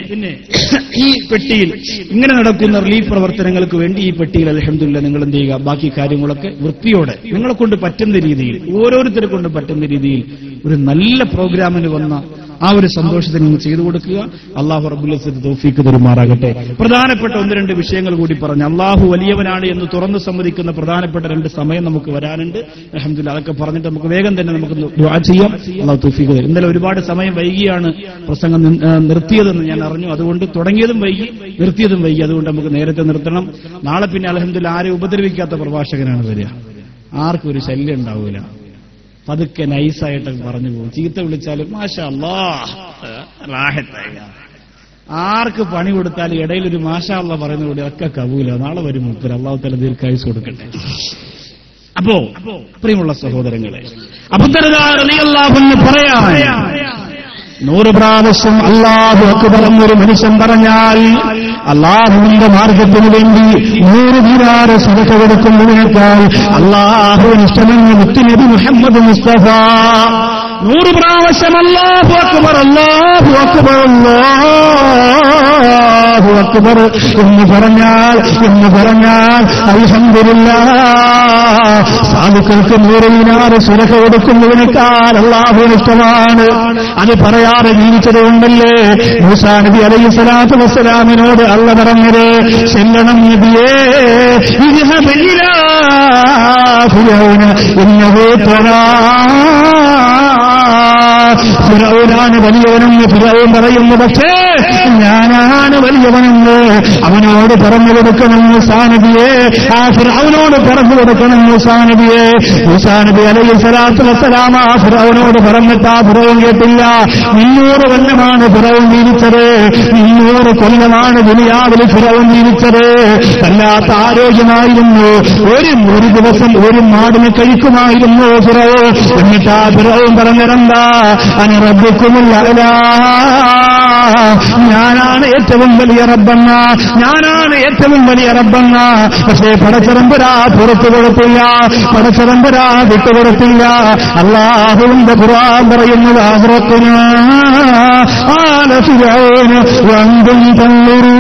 ഈ പെട്ടിയിൽ ഇങ്ങനെ നടക്കുന്ന റിലീഫ് പ്രവർത്തനങ്ങൾക്ക് വേണ്ടി ഈ പെട്ടിയിൽ അലഹമില്ല നിങ്ങൾ എന്ത് ചെയ്യുക ബാക്കി കാര്യങ്ങളൊക്കെ വൃത്തിയോടെ നിങ്ങളെ കൊണ്ട് പറ്റുന്ന രീതിയിൽ ഓരോരുത്തരെ കൊണ്ട് പറ്റുന്ന രീതിയിൽ ഒരു നല്ല പ്രോഗ്രാമിന് വന്ന ആ ഒരു സന്തോഷത്തിന് നിങ്ങൾ ചെയ്തു കൊടുക്കുക അള്ളാഹു റബുല്ലത്ത് തോഫീക്ക് തരുമാറാകട്ടെ പ്രധാനപ്പെട്ട ഒന്ന് രണ്ട് വിഷയങ്ങൾ കൂടി പറഞ്ഞു അള്ളാഹു വലിയവനാണ് എന്ന് തുറന്നു സമ്മതിക്കുന്ന പ്രധാനപ്പെട്ട രണ്ട് സമയം നമുക്ക് വരാനുണ്ട് അലഹമില്ല അതൊക്കെ പറഞ്ഞിട്ട് നമുക്ക് വേഗം തന്നെ നമുക്ക് ദുആ ചെയ്യാം അള്ളാഹു തോഫീക്ക് തരും ഇന്നലെ ഒരുപാട് സമയം വൈകിയാണ് പ്രസംഗം നി- ആ, നിർത്തിയതെന്ന് ഞാൻ അറിഞ്ഞു അതുകൊണ്ട് തുടങ്ങിയതും വൈകി നിർത്തിയതും വൈകി അതുകൊണ്ട് നമുക്ക് നേരത്തെ നിർത്തണം നാളെ പിന്നെ അലഹമില്ല ആരെ ഉപദ്രവിക്കാത്ത പ്രഭാഷകനാണ് വരിക ആർക്കും ഒരു ശല്യം ഉണ്ടാവൂല പതുക്കെ നൈസായിട്ടൊക്കെ പറഞ്ഞു പോകും ചീത്ത വിളിച്ചാലും മാഷാ അല്ലാ റാഹത്തായി ആർക്ക് പണി കൊടുത്താലും ഇടയിൽ ഒരു മാഷാ അല്ല പറയുന്ന കൂടി ഒക്കെ കബൂല നാളെ വരും മുപ്പര് അള്ളാഹു തല ദീർഘായുസ് കൊടുക്കട്ടെ അപ്പോ പ്രിയമുള്ള സഹോദരങ്ങളെ അബുദ്ധരതാഹുന്ന് പറയാ നൂറ് പ്രാവശ്യം അള്ളാഹു അക്ബർ എന്നൊരു മനുഷ്യൻ പറഞ്ഞാൽ അള്ളാഹുവിന്റെ മാർഗത്തിന് വേണ്ടി നൂറ് വീരാറ് സദക്ക കൊടുക്കുന്നതിനേക്കാൾ അള്ളാഹുവിന് ഇഷ്ടമെന്ന് മുത്തുനബി മുഹമ്മദ് മുസ്തഫ നൂറ് പ്രാവശ്യം അല്ലാഹു അക്ബർ അല്ലാഹു അക്ബർ അല്ലാഹു അക്ബർ എന്ന് പറഞ്ഞാൽ എന്ന് പറഞ്ഞാൽ അൽഹംദുലില്ല സാധുക്കൾക്ക് നൂറിനാറ് സുരക്ഷ കൊടുക്കുന്നതിനേക്കാൾ അള്ളാഹുവിന് ഇഷ്ടമാണ് അത് പറയാതെ ജീവിച്ചത് കൊണ്ടല്ലേ മൂസാ നബി അലൈഹി സ്വലാത്തു വസ്സലാമിനോട് അള്ള പറഞ്ഞത് ചെല്ലണം നബിയേ ഇദ്ഹബ് ഇലാ ഫിറൗന ഇന്നഹു തറാ ഫിറൗനാണ് വലിയവനെന്ന് ഫിറൗൻ പറയുന്നു പക്ഷേ ഞാനാണ് വലിയവനെന്ന് അവനോട് പറഞ്ഞു കൊടുക്കണം മൂസാനബിയെ ആ ഫിറൗനോട് പറഞ്ഞു കൊടുക്കണം മൂസാനബിയെ മൂസാനബി അലൈഹി സ്വലാത്തു വസ്സലാം ആ ഫിറൗനോട് പറഞ്ഞിട്ട് ആ ഫിറൗൻ കേട്ടില്ല മുന്നൂറ് കൊല്ലമാണ് ഫിറൗൻ ജീവിച്ചത് മുന്നൂറ് കൊല്ലമാണ് ദുനിയാവിൽ ഫിറൗൻ ജീവിച്ചത് വല്ലാത്ത ആരോഗ്യമായിരുന്നു ഒരു ഒരു ദിവസം ഒരു മാടിനെ കഴിക്കുമായിരുന്നു ഫിറൗൻ എന്നിട്ട് ആ ഫിറൗൻ പറഞ്ഞിരണ്ടാ അനുറബിക്കുമില്ല ഞാനാണ് ഏറ്റവും വലിയ റബ്ബെന്ന ഞാനാണ് ഏറ്റവും വലിയ റബ്ബെന്ന പക്ഷേ പടച്ചറമ്പുരാ പുറത്തു കൊടുത്തില്ല പടച്ചറമ്പുരാ വിട്ടുകൊടുത്തില്ല അള്ളാഹുവിന്റെ ഖുർആൻ പറയുന്നത് ആഗ്രഹത്തിന് ആലഫിയോന് വന്തും തള്ളിറൂ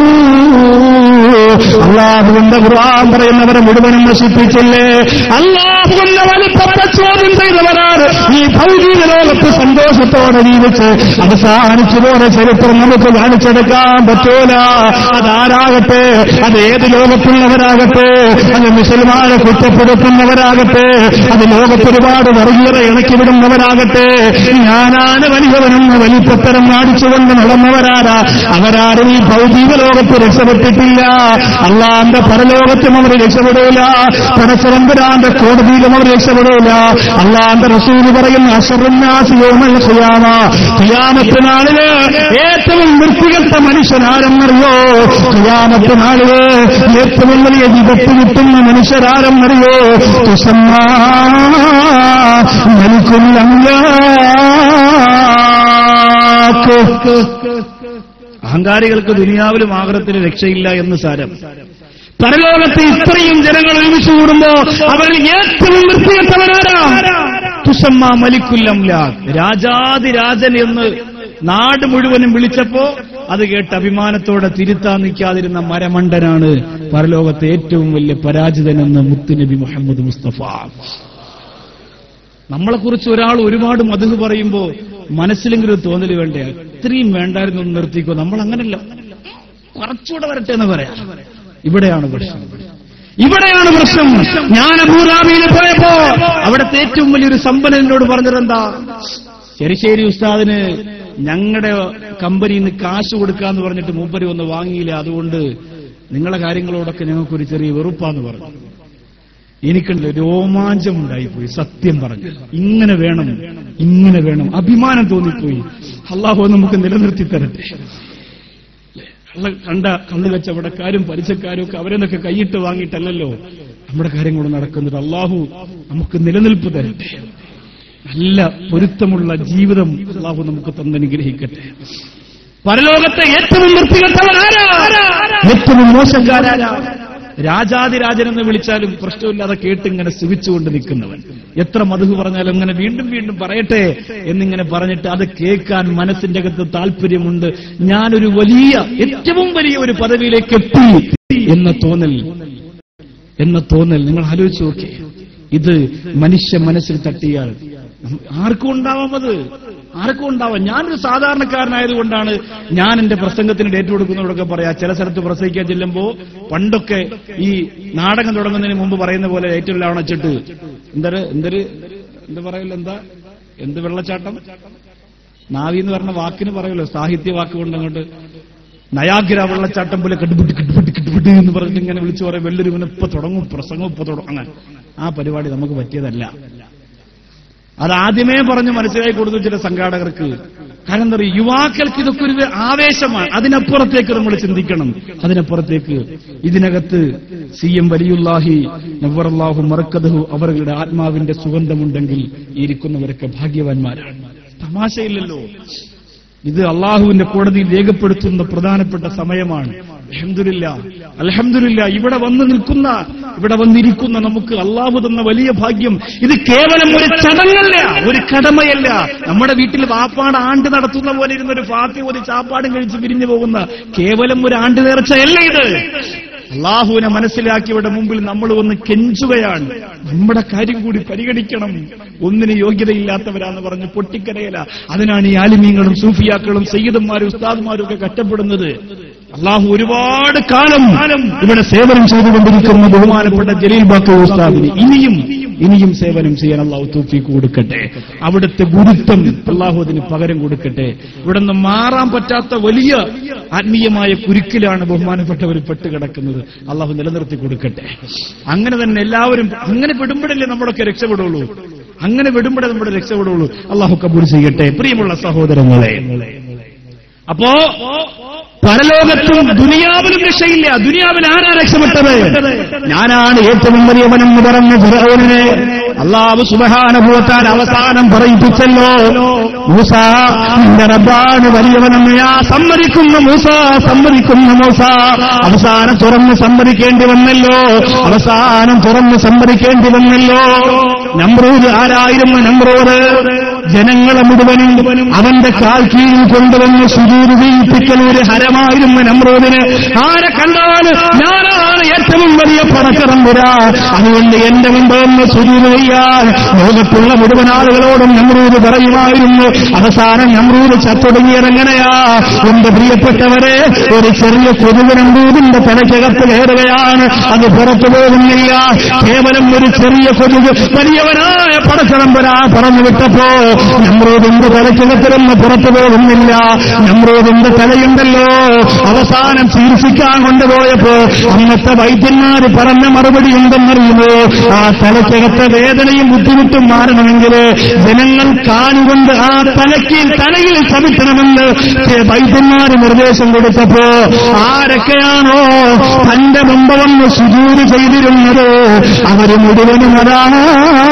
അള്ളാഹുവിന്റെ ഖുർആൻ പറയുന്നവരെ മുഴുവനും നശിപ്പിച്ചില്ലേ അള്ളാഹുവിന്റെ വലിപ്പത്തെ ചോദ്യം ചെയ്തവരാണ് ഈ ഭൗതിക ലോകത്ത് സന്തോഷത്തോടെ ജീവിച്ച് അവസാനിച്ചു പോയ ചരിത്രം നമുക്ക് കാണിച്ചെടുക്കാൻ പറ്റൂല അതാരാകട്ടെ അത് ഏത് ലോകത്തുള്ളവരാകട്ടെ അത് മുസൽമാനെ കുറ്റപ്പെടുത്തുന്നവരാകട്ടെ അത് ലോകത്ത് ഒരുപാട് വർഗീയത ഇണക്കി വിടുന്നവരാകട്ടെ ഞാനാണ് വലിയവനെന്ന് വലിപ്പത്തരം കാണിച്ചുകൊണ്ട് നടന്നവരാരാ അവരാരും ഈ ഭൗതിക ലോകത്ത് രക്ഷപ്പെട്ടിട്ടില്ല അള്ളാന്റെ പരലോകത്തും അവർ രക്ഷപ്പെടൂല പരശരമ്പരാന്റെ കോടതിയിലും അവർ രക്ഷപ്പെടൂല അള്ളാന്റെ റസൂല് പറയുന്ന അഷറുന്നാസിയോമൽ ഖിയാമ ഖിയാമത്ത് നാളില് ഏറ്റവും വൃത്തികെട്ട മനുഷ്യനാരെന്നറിയോ ഖിയാമത്ത് നാളില് ഏറ്റവും വലിയ വിപത്ത് കിട്ടുന്ന മനുഷ്യരാരെന്നറിയോ തുസമ്മാ നൽകുന്ന അഹങ്കാരികൾക്ക് ദുനിയാവിലും ആഗ്രഹത്തിലും രക്ഷയില്ല എന്ന് സാരം പരലോകത്ത് ഇത്രയും ജനങ്ങൾ ഒരുമിച്ച് കൂടുമ്പോ അവരിൽ ഏറ്റവും വൃത്തികെട്ടവരാരാ തുഷമ്മ മലിക്കുല്ലംലാ രാജാതിരാജൻ എന്ന് നാട് മുഴുവനും വിളിച്ചപ്പോ അത് കേട്ട് അഭിമാനത്തോടെ തിരുത്താൻ നിൽക്കാതിരുന്ന മരമണ്ടനാണ് പരലോകത്തെ ഏറ്റവും വലിയ പരാജിതനെന്ന് മുത്തുനബി മുഹമ്മദ് മുസ്തഫ നമ്മളെക്കുറിച്ച് ഒരാൾ ഒരുപാട് മധു പറയുമ്പോ മനസ്സിലെങ്കിലും ഒരു തോന്നൽ വേണ്ടേ ഇത്രയും വേണ്ടായിരുന്നു ഒന്ന് നിർത്തിക്കോ നമ്മൾ അങ്ങനല്ല കുറച്ചുകൂടെ വരട്ടെ എന്ന് പറയാം ഇവിടെയാണ് പ്രശ്നം ഇവിടെയാണ് പ്രശ്നം ഞാൻ അബൂദാബിയിൽ പോയപ്പോ അവിടുത്തെ ഏറ്റവും വലിയൊരു സമ്പന്നനോട് പറഞ്ഞത് എന്താ ചെറിശ്ശേരി ഉസ്താദിന് ഞങ്ങളുടെ കമ്പനിയിൽ നിന്ന് കാശ് കൊടുക്കാന്ന് പറഞ്ഞിട്ട് മൂപ്പര് ഒന്ന് വാങ്ങിയില്ല അതുകൊണ്ട് നിങ്ങളെ കാര്യങ്ങളോടൊക്കെ ഞങ്ങൾക്കൊരു ചെറിയ വെറുപ്പാന്ന് പറഞ്ഞു എനിക്കുണ്ട് രോമാഞ്ചം ഉണ്ടായിപ്പോയി സത്യം പറഞ്ഞു ഇങ്ങനെ വേണം ഇങ്ങനെ വേണം അഭിമാനം തോന്നിപ്പോയി അള്ളാഹു നമുക്ക് നിലനിർത്തി തരട്ടെ കള്ള കണ്ട കണ്ണു കച്ചവടക്കാരും പരിചക്കാരും ഒക്കെ അവരെന്നൊക്കെ കൈയിട്ട് വാങ്ങിയിട്ടല്ലല്ലോ നമ്മുടെ കാര്യങ്ങൾ നടക്കുന്നത് അള്ളാഹു നമുക്ക് നിലനിൽപ്പ് തരട്ടെ നല്ല പൊരുത്തമുള്ള ജീവിതം അള്ളാഹു നമുക്ക് തന്നനുഗ്രഹിക്കട്ടെ പരലോകത്തെ ഏറ്റവും വൃത്തികെട്ടവൻ ആരാ ഏറ്റവും മോശക്കാരാരാ രാജാതിരാജൻ എന്ന് വിളിച്ചാലും പ്രശ്നമില്ലാതെ കേട്ടിങ്ങനെ സുഖിച്ചുകൊണ്ട് നിൽക്കുന്നവൻ എത്ര മധു പറഞ്ഞാലും അങ്ങനെ വീണ്ടും വീണ്ടും പറയട്ടെ എന്നിങ്ങനെ പറഞ്ഞിട്ട് അത് കേൾക്കാൻ മനസ്സിന്റെ അകത്ത് താല്പര്യമുണ്ട് ഞാനൊരു വലിയ ഏറ്റവും വലിയ ഒരു പദവിയിലേക്ക് എത്തി എന്ന തോന്നൽ എന്ന തോന്നൽ നിങ്ങൾ ആലോചിച്ച് നോക്കേ ഇത് മനുഷ്യ മനസ്സിൽ തട്ടിയാൽ ആർക്കും ഉണ്ടാവാം അത് ആർക്കും ഉണ്ടാവാം ഞാനൊരു സാധാരണക്കാരനായതുകൊണ്ടാണ് ഞാൻ എന്റെ പ്രസംഗത്തിന് ഡേറ്റ് കൊടുക്കുന്നവരൊക്കെ പറയാ ചില സ്ഥലത്ത് പ്രസംഗിക്കാൻ ചെല്ലുമ്പോ പണ്ടൊക്കെ ഈ നാടകം തുടങ്ങുന്നതിന് മുമ്പ് പറയുന്ന പോലെ ഏറ്റവും എല്ലാം അണച്ചിട്ട് എന്തൊരു എന്തൊരു എന്താ പറയല്ലോ എന്താ എന്ത് വെള്ളച്ചാട്ടം നാവി എന്ന് പറഞ്ഞ വാക്കിന് പറയുമല്ലോ സാഹിത്യ വാക്ക് കൊണ്ട് അങ്ങോട്ട് നയാഗ്ര വെള്ളച്ചാട്ടം പോലെ കെട്ടുപിട്ടി കെട്ടുപിട്ടി കെട്ടുപിട്ടി എന്ന് പറഞ്ഞിട്ട് ഇങ്ങനെ വിളിച്ചു പറയും വലിയൊരു ഇങ്ങനെ ഇപ്പൊ തുടങ്ങും പ്രസംഗം ഇപ്പൊ തുടങ്ങും അങ്ങനെ ആ പരിപാടി നമുക്ക് പറ്റിയതല്ല അത് ആദ്യമേ പറഞ്ഞ് മനസ്സിലാക്കി കൊടുത്തു ചില സംഘാടകർക്ക് കാരണം എന്താ പറയുക യുവാക്കൾക്ക് ഇതൊക്കെ ഒരു ആവേശമാണ് അതിനപ്പുറത്തേക്ക് നമ്മൾ ചിന്തിക്കണം അതിനപ്പുറത്തേക്ക് ഇതിനകത്ത് സി എം വലിയുല്ലാഹി നവറല്ലാഹു മറക്കതഹു അവരുടെ ആത്മാവിന്റെ സുഗന്ധമുണ്ടെങ്കിൽ ഈ ഇരിക്കുന്നവരൊക്കെ ഭാഗ്യവാന്മാരാണ് തമാശയില്ലല്ലോ ഇത് അള്ളാഹുവിന്റെ കോടതിയിൽ രേഖപ്പെടുത്തുന്ന പ്രധാനപ്പെട്ട സമയമാണ് അലഹമില്ല അലഹമില്ല ഇവിടെ വന്ന് നിൽക്കുന്ന ഇവിടെ വന്നിരിക്കുന്ന നമുക്ക് അള്ളാഹു തന്ന വലിയ ഭാഗ്യം ഇത് കേവലം ഒരു ചടങ്ങല്ല ഒരു കടമയല്ല നമ്മുടെ വീട്ടിൽ വാപ്പാട് ആണ്ട് നടത്തുന്ന പോലെ ഇരുന്ന ഒരു ഫാത്തി ഒരു ചാപ്പാടും കഴിച്ച് പിരിഞ്ഞു പോകുന്ന കേവലം ഒരു ആണ്ട് നേർച്ചയല്ല ഇത് അള്ളാഹുവിനെ മനസ്സിലാക്കിയവരുടെ മുമ്പിൽ നമ്മൾ ഒന്ന് കെഞ്ചുകയാണ് നമ്മുടെ കാര്യം കൂടി പരിഗണിക്കണം ഒന്നിന് യോഗ്യതയില്ലാത്തവരാന്ന് പറഞ്ഞ് പൊട്ടിക്കരയല അതിനാണ് ഈ ആലിമീങ്ങളും സൂഫിയാക്കളും സയ്യിദന്മാരും ഉസ്താദ്മാരും ഒക്കെ കഷ്ടപ്പെടുന്നത് അള്ളാഹു ഒരുപാട് കാലം ഇവിടെ സേവനം ചെയ്തുകൊണ്ടിരിക്കുന്ന ബഹുമാനപ്പെട്ട ജലീൽ ബാക്കർ ഉസ്താദിന് ഇനിയും ഇനിയും സേവനം ചെയ്യാൻ അള്ളാഹു തൂഫീക്ക് കൊടുക്കട്ടെ അവിടുത്തെ ഗുരുത്വം അള്ളാഹു അതിന് പകരം കൊടുക്കട്ടെ ഇവിടെ നിന്ന് മാറാൻ പറ്റാത്ത വലിയ ആത്മീയമായ കുരുക്കിലാണ് ബഹുമാനപ്പെട്ടവർ പെട്ടുകിടക്കുന്നത് അള്ളാഹു നിലനിർത്തി കൊടുക്കട്ടെ അങ്ങനെ തന്നെ എല്ലാവരും അങ്ങനെ പെടുമ്പോഴല്ലേ നമ്മളൊക്കെ രക്ഷപ്പെടുള്ളൂ അങ്ങനെ വിടുമ്പോഴേ നമ്മുടെ രക്ഷപ്പെടുള്ളൂ അള്ളാഹു കബൂർ ചെയ്യട്ടെ പ്രിയമുള്ള സഹോദരങ്ങളെ അപ്പോ പരലോകത്തും ദുനിയാവിലും രക്ഷയില്ല ദുനിയാവിൽ ആരാ രക്ഷപ്പെട്ടത് ഞാനാണ് ഏറ്റവും വലിയവനെന്ന് പറഞ്ഞ ഫിറൌനെ അള്ളാഹു സുബഹാനുഭവത്താൽ അവസാനം പറയിപ്പിച്ചല്ലോ മൂസ നിന്റെ റബ്ബാണ് വലിയവനെന്ന് ഞാൻ സമ്മതിക്കുന്ന മൂസ സമ്മതിക്കുന്ന മൂസ അവസാനം തുറന്ന് സമ്മതിക്കേണ്ടി വന്നല്ലോ അവസാനം തുറന്ന് സമ്മതിക്കേണ്ടി വന്നല്ലോ നമ്രൂദ് ആരായിരുന്നു നമ്രൂദ് ജനങ്ങളെ മുഴുവനും അവന്റെ കാൽ കീഴിൽ കൊണ്ടുവന്ന് സുജൂര് ചെയ്യിപ്പിക്കൽ ഒരു ഹരമായിരുന്നു നമ്രൂദിന് ആരെ കണ്ടാൽ ഞാനാണ് ഏറ്റവും വലിയ പടക്കറമ്പുര അതുകൊണ്ട് എന്റെ മുമ്പ് ഒന്ന് സുജൂര് ചെയ്യാൻ ലോകത്തുള്ള മുഴുവൻ ആളുകളോടും നമ്രൂദ് പറയുമായിരുന്നു അവസാനം നമ്രൂദ് ചത്തൊടുങ്ങിയതെങ്ങനെയാ എന്റെ പ്രിയപ്പെട്ടവരെ ഒരു ചെറിയ കൊതുക് നമ്രൂദിന്റെ തലയ്ക്കകത്ത് കയറുകയാണ് അത് പുറത്തു പോകുന്നില്ല കേവലം ഒരു ചെറിയ കൊതുക് വലിയവനായ പടക്കറമ്പുര പറഞ്ഞു വിട്ടപ്പോ നമ്രൂദിന്റെ തലയ്ക്കകത്തിലൊന്ന് പുറത്തു പോകുന്നില്ല നമ്രൂദിന്റെ തലയുണ്ടല്ലോ അവസാനം ചികിത്സിക്കാൻ കൊണ്ടുപോയപ്പോ അന്നത്തെ വൈദ്യന്മാര് പറഞ്ഞ മറുപടി എന്തെന്നറിയുമോ ആ തലയ്ക്കകത്തെ വേദനയും ബുദ്ധിമുട്ടും മാറണമെങ്കിൽ ജനങ്ങൾ കാലുകൊണ്ട് ആ തലയ്ക്ക് തലയിൽ ചവിട്ടണമെന്ന് വൈദ്യന്മാര് നിർദ്ദേശം കൊടുത്തപ്പോ ആരൊക്കെയാണോ തന്റെ മുമ്പ് വന്ന് സുജൂര് ചെയ്തിരുന്നത് അവര് മുഴുവനും അതാണ്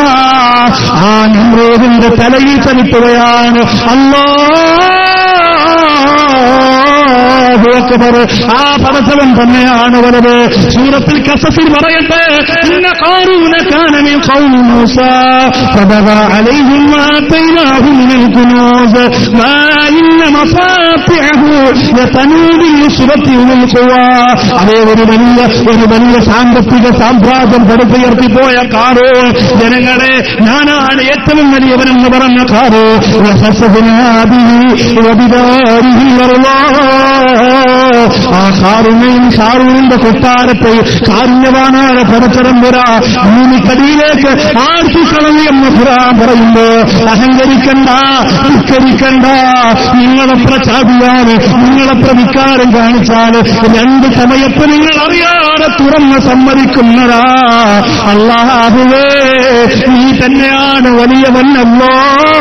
ആ നമ്രോദിന്റെ തലയിൽ ചവിട്ടുകയാണ് അല്ലോ അല്ലാഹു അക്ബർ ആ പടച്ചവൻ തന്നെയാണ് വലുത് സൂറത്തിൽ കസസിൽ പറയട്ടെ ഇന്ന ഖാറൂന കാന മിൻ ഖൗമി മൂസ ഫബഗ അലൈഹിം وآتيناه من الكنوز ما إن مفاتحه لتنوء بالعصبة أولي القوى അതേ ഒരു വലിയ ഒരു വലിയ സാമ്പത്തിക സാമ്രാജ്യം പടുത്തുയർത്തിപ്പോയ കാറോ ജനങ്ങളെ ഞാനാണ് ഏറ്റവും വലിയവനെന്ന് പറഞ്ഞ കാറോ ആ കാറുണയും കാറൂണിന്റെ കൊട്ടാരത്തെ കാരുണ്യവാനായ പടച്ചരമ്പുര ഭൂമിക്കടിയിലേക്ക് ആഴ്ത്തിക്കളഞ്ഞെന്ന് ഖുറാൻ പറയുമ്പോ അഹങ്കരിക്കണ്ട ധിക്കരിക്കണ്ട നിങ്ങളെത്ര ചാടിയാല് നിങ്ങളെത്ര വിക്കാരം കാണിച്ചാല് രണ്ട് സമയത്ത് നിങ്ങൾ അറിയാതെ തുറന്ന് സമ്മതിക്കുന്നതാ അള്ളാഹുവേ നീ തന്നെയാണ് വലിയവനല്ലോ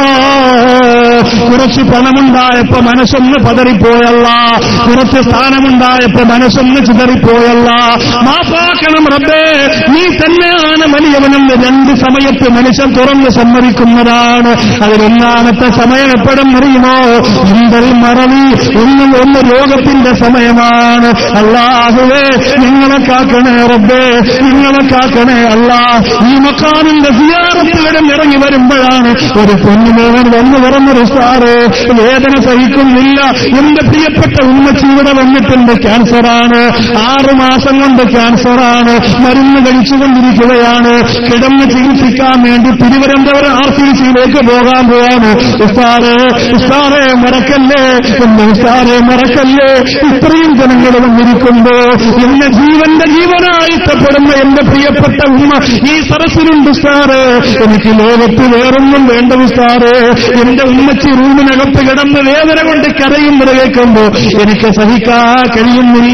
കുറച്ച് പണമുണ്ടായപ്പോ മനസ്സൊന്ന് പതറിപ്പോയല്ല കുറച്ച് സ്ഥാനമുണ്ടായപ്പോ മനസ്സൊന്ന് ചിതറിപ്പോയല്ല മാപ്പാക്കണം റബ്ബേ നീ തന്നെയാണ് വലിയവനെന്ന് രണ്ട് സമയത്ത് മനുഷ്യൻ തുറന്ന് സമ്മതിക്കുന്നതാണ് അതിലൊന്നാമത്തെ സമയം എപ്പോഴും അറിയുമോ എന്തൽ മറവി ഒന്നും ഒന്ന് രോഗത്തിന്റെ സമയമാണ് അള്ളാഹുവേ നിങ്ങളെ കാക്കണേ റബ്ബേ നിങ്ങളെ കാക്കണേ അല്ലാ ഈ മക്കാനിന്റെ സിയാറത്തുകളും ഇറങ്ങി വരുമ്പോഴാണ് ഒരു പൊന്നുമേവൻ വന്നു പറഞ്ഞൊരു സാറ് വേദന സഹിക്കുന്നില്ല എന്റെ പ്രിയപ്പെട്ട ഉമ്മച്ചി ഇവിടെ വന്നിട്ടുണ്ട് ക്യാൻസറാണ് ആറു മാസം കൊണ്ട് ക്യാൻസറാണ് മരുന്ന് കഴിച്ചുകൊണ്ടിരിക്കുകയാണ് കിടന്ന് ചികിത്സിക്കാൻ വേണ്ടി തിരുവനന്തപുരം ആർ സി സിയിലേക്ക് പോകാൻ പോവാണ് ഉസ്താറെ ഉസ്താറെ മറക്കല്ലേ എന്റെ ഉസ്താറെ മറക്കല്ലേ ഇത്രയും ജനങ്ങൾ വന്നിരിക്കുമ്പോ എന്നെ ജീവന്റെ ജീവനായി ഇഷ്ടപ്പെടുന്ന എന്റെ പ്രിയപ്പെട്ട ഉമ്മ ഈ സരസിലുണ്ട് ഉസ്താറ് എനിക്ക് ലോകത്ത് വേറൊന്നും വേണ്ട ഉസ്താറ് എന്റെ ഉമ്മച്ചി റൂമിനകത്ത് കിടന്ന് വേദന കൊണ്ട് കരയുന്നത് കേൾക്കുമ്പോ എനിക്ക് സഹിക്കാൻ കഴിയുന്നില്ല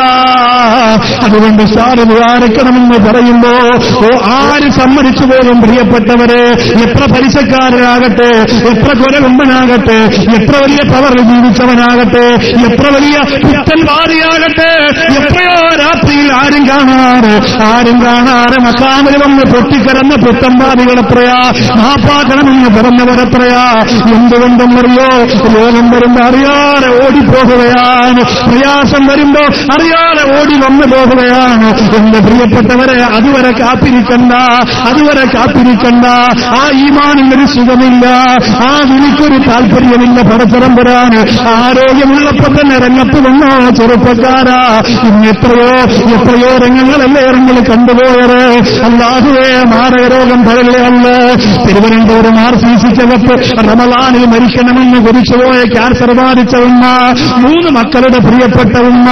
അതുകൊണ്ട് സാറ് വിചാരിക്കണമെന്ന് പറയുമ്പോ ഓ ആര് സമ്മതിച്ചു പോകും പ്രിയപ്പെട്ടവരെ എത്ര പലിശക്കാരനാകട്ടെ എത്ര കൊലകുമ്പനാകട്ടെ എത്ര വലിയ പവറിൽ ജീവിച്ചവനാകട്ടെ എത്ര വലിയ പുത്തൻവാദിയാകട്ടെ എത്രയോ രാത്രിയിൽ ആരും കാണാറ് ആരും കാണാറ് മക്കാമിൽ വന്ന് പൊട്ടിക്കരന്ന പുത്തൻവാദികളെത്രയാ മാപ്പാക്കണമെന്ന് പറഞ്ഞവരെത്രയാ എന്തുകൊണ്ടെന്നറിയോ രോഗം വരുമ്പോ അറിയാതെ ഓടിപ്പോകുകയാണ് പ്രയാസം വരുമ്പോ അറിയാതെ ഓടി വന്നു പോകുകയാണ് എന്റെ പ്രിയപ്പെട്ടവരെ അതുവരെ കാത്തിരിക്കണ്ട അതുവരെ കാത്തിരിക്കണ്ട ആ ഈമാനിനൊരു സുഖമില്ല ആ വിളിക്കൊരു താല്പര്യമില്ല പരസ്പരം വരാന് ആരോഗ്യമുള്ളപ്പോ തന്നെ രംഗത്ത് വന്നോ ചെറുപ്പക്കാരാ ഇന്ന് എത്രയോ എത്രയോ രംഗങ്ങളല്ലേ ഇറങ്ങി കണ്ടുപോയത് അല്ലാഹുവേ മാരക രോഗം തരല്ലേ അല്ല തിരുവനന്തപുരം ആർ സി സിക്കകത്ത് റമലാനിൽ മരിക്കണമെന്ന് കുറിച്ചുപോയ ക്യാൻസർ ബാധിച്ച ഉമ്മ മൂന്ന് മക്കളുടെ പ്രിയപ്പെട്ട ഉമ്മ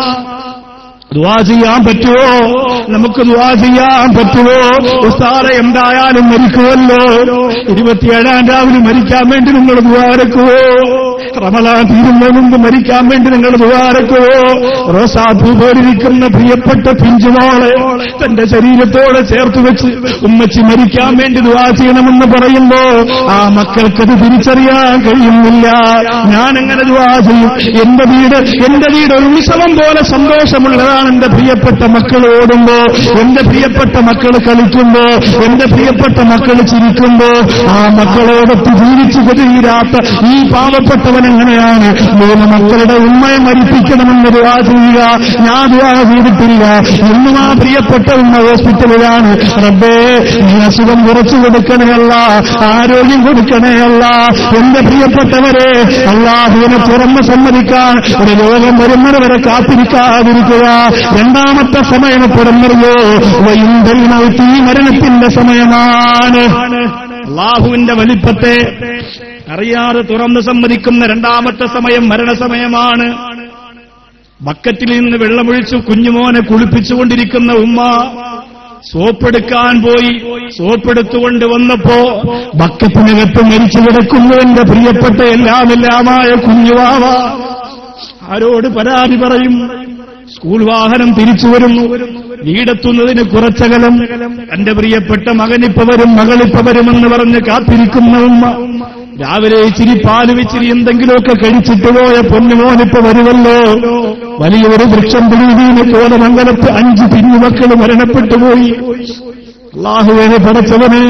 ദുവാ ചെയ്യാൻ പറ്റുമോ നമുക്ക് ദുവാ ചെയ്യാൻ പറ്റുമോ ഉസ്താറെ എന്തായാലും മരിക്കുമല്ലോ ഇരുപത്തിയേഴാം രാവിലെ മരിക്കാൻ വേണ്ടി നിങ്ങൾ ദുവാരക്കുവോ റമലാൻ തീരുന്നതിന് മുമ്പ് മരിക്കാൻ വേണ്ടി നിങ്ങൾ ദുവാരക്കുവോ റോസാപ്പൂ പോലിരിക്കുന്ന പ്രിയപ്പെട്ട പിഞ്ചുമോളെ തന്റെ ശരീരത്തോടെ ചേർത്ത് വെച്ച് ഉമ്മച്ചി മരിക്കാൻ വേണ്ടി ദുവാ ചെയ്യണമെന്ന് പറയുമ്പോ ആ മക്കൾക്കത് തിരിച്ചറിയാൻ കഴിയുന്നില്ല ഞാൻ എങ്ങനെ ദുവാ ചെയ്യും എന്റെ വീട് എന്റെ വീട് ഒരു ഉത്സവം പോലെ സന്തോഷമുള്ളതാണ് എന്റെ പ്രിയപ്പെട്ട മക്കൾ ഓടുമ്പോ എന്റെ പ്രിയപ്പെട്ട മക്കൾ കളിക്കുമ്പോ എന്റെ പ്രിയപ്പെട്ട മക്കൾ ചിരിക്കുമ്പോ ആ മക്കളോടൊത്ത് ജീവിച്ചു തീരാത്ത ഈ പാവപ്പെട്ടവൻ എങ്ങനെയാണ് മൂന്ന് മക്കളുടെ ഉമ്മയെ മരിപ്പിക്കണമെന്ന് ദുവാ ചെയ്യുക ഞാൻ ദുവാ ചെയ്തിട്ടില്ല ഇന്നും ആ പ്രിയപ്പെട്ട ഉമ്മ ഹോസ്പിറ്റലിലാണ് റബ്ബേ നീ അസുഖം കുറച്ചു കൊടുക്കണേയല്ല ആരോഗ്യം കൊടുക്കണേയല്ല എന്റെ പ്രിയപ്പെട്ടവരെ അള്ളാഹുവിനെ തുറന്ന് സമ്മതിക്കാൻ ഒരു രോഗം വരുന്നത് വരെ കാത്തിരിക്കാതിരിക്കുക രണ്ടാമത്തെ സമയം പുറന്നറിയോ വൈന്തൽ ഈ മരണത്തിന്റെ സമയമാണ് അള്ളാഹുവിന്റെ വലിപ്പത്തെ അറിയാതെ തുറന്ന് സമ്മതിക്കുന്ന രണ്ടാമത്തെ സമയം മരണസമയമാണ് ബക്കറ്റിൽ നിന്ന് വെള്ളമൊഴിച്ചു കുഞ്ഞുമോനെ കുളിപ്പിച്ചുകൊണ്ടിരിക്കുന്ന ഉമ്മ സോപ്പെടുക്കാൻ പോയി സോപ്പെടുത്തുകൊണ്ട് വന്നപ്പോ ബക്കത്തിനകത്ത് മരിച്ചു കിടക്കുന്നു എന്റെ പ്രിയപ്പെട്ട എല്ലാമെല്ലാമായ കുഞ്ഞുവാവ ആരോട് പരാതി പറയും സ്കൂൾ വാഹനം തിരിച്ചു വരുന്നു വീടെത്തുന്നതിന് കുറച്ചകലം എന്റെ പ്രിയപ്പെട്ട മകനിപ്പ വരും മകളിപ്പ വരുമെന്ന് പറഞ്ഞ് കാത്തിരിക്കുന്ന ഉമ്മ രാവിലെ ഇച്ചിരി പാല് വെച്ചിരി എന്തെങ്കിലുമൊക്കെ കഴിച്ചിട്ട് പോയ പൊന്നുമോനിപ്പ വരുമല്ലോ വലിയൊരു വൃക്ഷം പിടിവീണ് കോലമംഗലത്ത് അഞ്ച് പിന്നുമക്കൾ മരണപ്പെട്ടു പോയി അള്ളാഹുവിനെ പടച്ചവനെ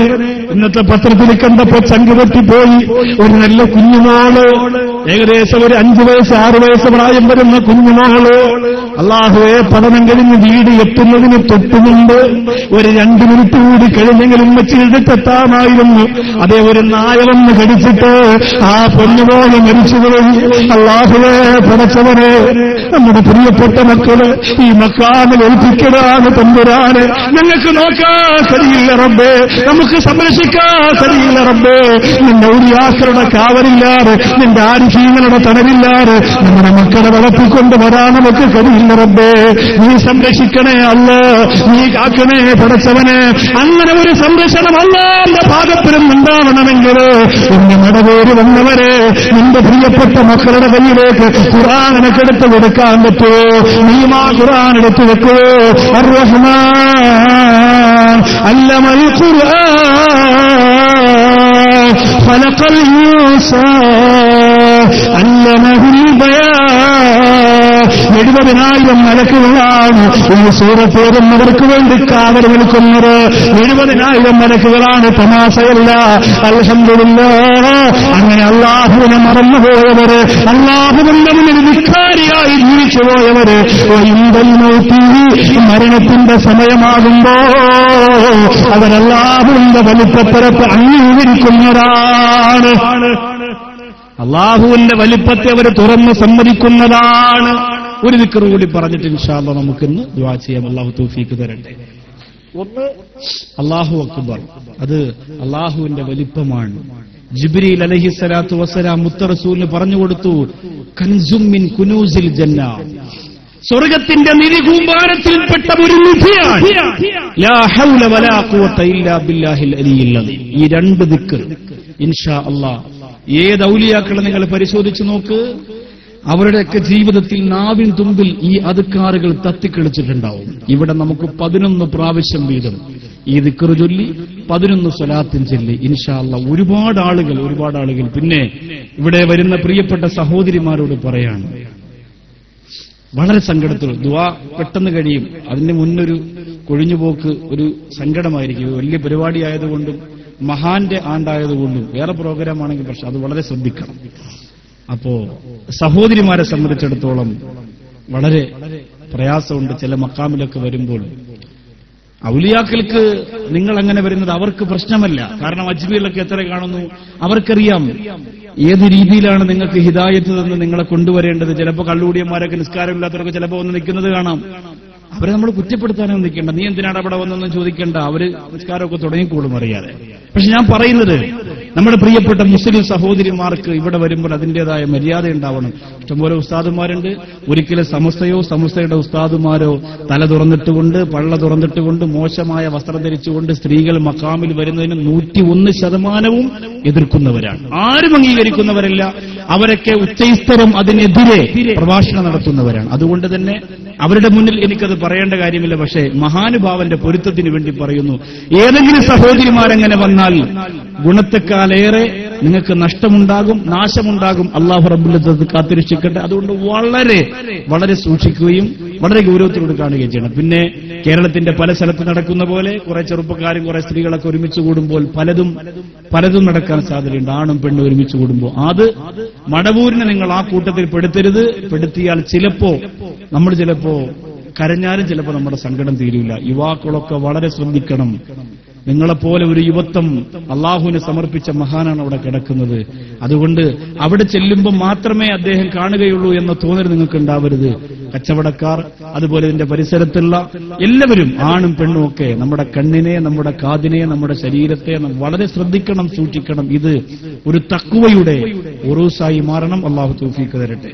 ഇന്നത്തെ പത്രത്തിൽ കണ്ടപ്പോ ചങ്കുപറ്റിപ്പോയി ഒരു നല്ല കുഞ്ഞുമോള് ഏകദേശം ഒരു അഞ്ചു വയസ്സ് ആറ് വയസ്സ് പ്രായം വരുന്ന കുഞ്ഞുമോള് അള്ളാഹുവെ പഠനം കഴിഞ്ഞ് വീട് എത്തുന്നതിന് തൊട്ടുമുമ്പ് ഒരു രണ്ട് മിനിറ്റ് കൂടി കഴിഞ്ഞെങ്കിൽ ഉമ്മച്ചി എടുത്തെത്താമായിരുന്നു അതേ ഒരു നായ വന്ന് കടിച്ചിട്ട് ആ പൊന്നുപോലെ മരിച്ചുപോയി അള്ളാഹുവെ പടച്ചവനെ നമ്മുടെ പ്രിയപ്പെട്ട മക്കള് ഈ മക്കാമിൽ ഏൽപ്പിക്കലാണ് തമ്പുരാന് ഞങ്ങൾക്ക് നോക്കാൻ കഴിയില്ല റബ്ബേ നമുക്ക് സംരക്ഷിക്കാൻ കഴിയില്ല റബ്ബേ നിന്റെ ഉരിയാക്കളുടെ കാവലില്ലാതെ നിന്റെ ആരിഫീങ്ങളുടെ തണലില്ലാതെ നമ്മുടെ മക്കളെ വളർത്തിക്കൊണ്ട് വരാൻ നമുക്ക് കഴിയില്ല റബ്ബേ നീ സംരക്ഷിക്കണേ അല്ല നീ കാക്കണേ പടച്ചവനെ അങ്ങനെ ഒരു സംരക്ഷണം അല്ലാന്റെ ഭാഗത്തിലും ഉണ്ടാവണമെങ്കിൽ എന്റെ മടവേര് വന്നവരെ നിന്റെ പ്രിയപ്പെട്ട മക്കളുടെ കയ്യിലേക്ക് ഖുറാനൊക്കെ എടുത്ത് കൊടുക്കാൻ പറ്റുമോ നീമാ ഖുറാൻ എടുത്ത് വെക്കുവോ الرحمن علم القرآن خلق الإنسان علمه البيان എഴുപതിനായിരം മലക്കുകളാണ് ഈ സൂറത്തേറുന്നവർക്ക് വേണ്ടി കാവൽ നിൽക്കുന്നത് എഴുപതിനായിരം മലക്കുകളാണ് തമാശയല്ല അൽഹംദുലില്ല അങ്ങനെ അള്ളാഹുവിനെ മറന്നുപോയവര് അള്ളാഹുവിന്റെ മുന്നിൽ വിഖാരിയായി ജീവിച്ചു പോയവര് ഇന്ത്യൻ നോക്കി മരണത്തിന്റെ സമയമാകുമ്പോ അവരല്ലാഹുവിന്റെ വലിപ്പത്തരത്ത് അംഗീകരിക്കുന്നതാണ് അള്ളാഹുവിന്റെ വലിപ്പത്തെ അവർ തുറന്ന് സമ്മതിക്കുന്നതാണ് ഒരു ദിക്കറ് കൂടി പറഞ്ഞിട്ട് ഇൻഷാല്ല നമുക്കിന്ന് ദുവാ ചെയ്യാം അള്ളാഹു തൗഫീക്ക് തരട്ടെ ഒന്ന് അള്ളാഹു അക്ബർ അത് അള്ളാഹുവിന്റെ വലിപ്പമാണ് ജിബ്രീൽ അലഹി സ്വലാത്തു വസ്സലാം മുത്തറസൂലിന് പറഞ്ഞു കൊടുത്തു കൻസുമിൻ കുനൂസിൽ ജന്ന സ്വർഗത്തിന്റെ നിധി കൂമ്പാരത്തിൽപ്പെട്ട ഒരു നിധിയാണ് ലാ ഹൗല വലാ ഖുവത ഇല്ലാ ബില്ലാഹിൽ അലിയിൽ അലീം. ഈ രണ്ട് ദിക്കർ ഇൻഷാ അള്ളാഹ് ഏത് ഔലിയാക്കളെ നിങ്ങൾ പരിശോധിച്ചു നോക്ക് അവരുടെയൊക്കെ ജീവിതത്തിൽ നാവിൻ തുമ്പിൽ ഈ അതുക്കാറുകൾ തത്തിക്കളിച്ചിട്ടുണ്ടാവും ഇവിടെ നമുക്ക് പതിനൊന്ന് പ്രാവശ്യം വീതം ഈ ദിക്കറ് ചൊല്ലി പതിനൊന്ന് സ്വലാത്തിൻ ചൊല്ലി ഇൻഷാല്ല ഒരുപാട് ആളുകൾ ഒരുപാട് ആളുകൾ പിന്നെ ഇവിടെ വരുന്ന പ്രിയപ്പെട്ട സഹോദരിമാരോട് പറയാണ് വളരെ സങ്കടത്തിൽ ദുവാ പെട്ടെന്ന് കഴിയും അതിന് മുന്നൊരു കൊഴിഞ്ഞുപോക്ക് ഒരു സങ്കടമായിരിക്കും വലിയ പരിപാടി ആയതുകൊണ്ടും മഹാന്റെ ആണ്ടായതുകൊണ്ടും വേറെ പ്രോഗ്രാം ആണെങ്കിൽ പക്ഷെ അത് വളരെ ശ്രദ്ധിക്കണം അപ്പോ സഹോദരിമാരെ സംബന്ധിച്ചിടത്തോളം വളരെ പ്രയാസമുണ്ട് ചില മക്കാമിലൊക്കെ വരുമ്പോൾ ഔലിയാക്കൾക്ക് നിങ്ങൾ അങ്ങനെ വരുന്നത് അവർക്ക് പ്രശ്നമല്ല കാരണം അജ്മീറിലൊക്കെ എത്ര കാണുന്നു അവർക്കറിയാം ഏത് രീതിയിലാണ് നിങ്ങൾക്ക് ഹിദായത്ത് തന്ന് നിങ്ങളെ കൊണ്ടുവരേണ്ടത് ചിലപ്പോൾ കള്ളുകൂടിയന്മാരൊക്കെ നിസ്കാരമില്ലാത്തവരൊക്കെ ചിലപ്പോൾ വന്ന് നിൽക്കുന്നത് കാണാം അവരെ നമ്മൾ കുറ്റപ്പെടുത്താനൊന്നും നിൽക്കേണ്ട നീ എന്തിനാണ് അവിടെ വന്നൊന്നും ചോദിക്കേണ്ട അവര് നിസ്കാരമൊക്കെ തുടങ്ങിക്കോളും അറിയാതെ പക്ഷെ ഞാൻ പറയുന്നത് നമ്മുടെ പ്രിയപ്പെട്ട മുസ്ലിം സഹോദരിമാർക്ക് ഇവിടെ വരുമ്പോൾ അതിന്റേതായ മര്യാദ ഉണ്ടാവണം ഇഷ്ടംപോലെ ഉസ്താദുമാരുണ്ട് ഒരിക്കലും സമസ്തയോ സമസ്തയുടെ ഉസ്താദുമാരോ തല തുറന്നിട്ടുകൊണ്ട് പള്ള തുറന്നിട്ടുകൊണ്ട് മോശമായ വസ്ത്രം ധരിച്ചുകൊണ്ട് സ്ത്രീകൾ മക്കാമിൽ വരുന്നതിന് നൂറ്റി ഒന്ന് ശതമാനവും എതിർക്കുന്നവരാണ് ആരും അംഗീകരിക്കുന്നവരല്ല അവരൊക്കെ ഉച്ചൈസ്തരം അതിനെതിരെ പ്രഭാഷണം നടത്തുന്നവരാണ് അതുകൊണ്ട് തന്നെ അവരുടെ മുന്നിൽ എനിക്കത് പറയേണ്ട കാര്യമില്ല പക്ഷേ മഹാനുഭാവന്റെ പൊരുത്തത്തിന് വേണ്ടി പറയുന്നു ഏതെങ്കിലും സഹോദരിമാരങ്ങനെ വന്നാൽ ഗുണത്തെക്കാളേറെ നിങ്ങൾക്ക് നഷ്ടമുണ്ടാകും നാശമുണ്ടാകും അള്ളാഹു റബ്ബുല്ലത്ത് കാത്തിരക്ഷിക്കട്ടെ അതുകൊണ്ട് വളരെ വളരെ സൂക്ഷിക്കുകയും വളരെ ഗൗരവത്തോട് കാണുകയും ചെയ്യണം പിന്നെ കേരളത്തിന്റെ പല സ്ഥലത്ത് നടക്കുന്ന പോലെ കുറെ ചെറുപ്പക്കാരും കുറെ സ്ത്രീകളൊക്കെ ഒരുമിച്ച് കൂടുമ്പോൾ പലതും പലതും നടക്കാൻ സാധ്യതയുണ്ട് ആണും പെണ്ണും ഒരുമിച്ച് കൂടുമ്പോൾ അത് മടവൂരിനെ നിങ്ങൾ ആ കൂട്ടത്തിൽ പെടുത്തരുത് പെടുത്തിയാൽ ചിലപ്പോ നമ്മൾ ചിലപ്പോ കരഞ്ഞാലും ചിലപ്പോൾ നമ്മുടെ സങ്കടം തീരില്ല യുവാക്കളൊക്കെ വളരെ ശ്രദ്ധിക്കണം നിങ്ങളെപ്പോലെ ഒരു യുവത്വം അള്ളാഹുവിന് സമർപ്പിച്ച മഹാനാണ് അവിടെ കിടക്കുന്നത് അതുകൊണ്ട് അവിടെ ചെല്ലുമ്പോൾ മാത്രമേ അദ്ദേഹം കാണുകയുള്ളൂ എന്ന തോന്നൽ നിങ്ങൾക്ക് ഉണ്ടാവരുത് കച്ചവടക്കാർ അതുപോലെ ഇതിന്റെ പരിസരത്തുള്ള എല്ലാവരും ആണും പെണ്ണും ഒക്കെ നമ്മുടെ കണ്ണിനെ നമ്മുടെ കാതിനെ നമ്മുടെ ശരീരത്തെ നാം വളരെ ശ്രദ്ധിക്കണം സൂക്ഷിക്കണം ഇത് ഒരു തക്കുവയുടെ ഉറൂസായി മാറണം അള്ളാഹു തൗഫീക്ക് തരട്ടെ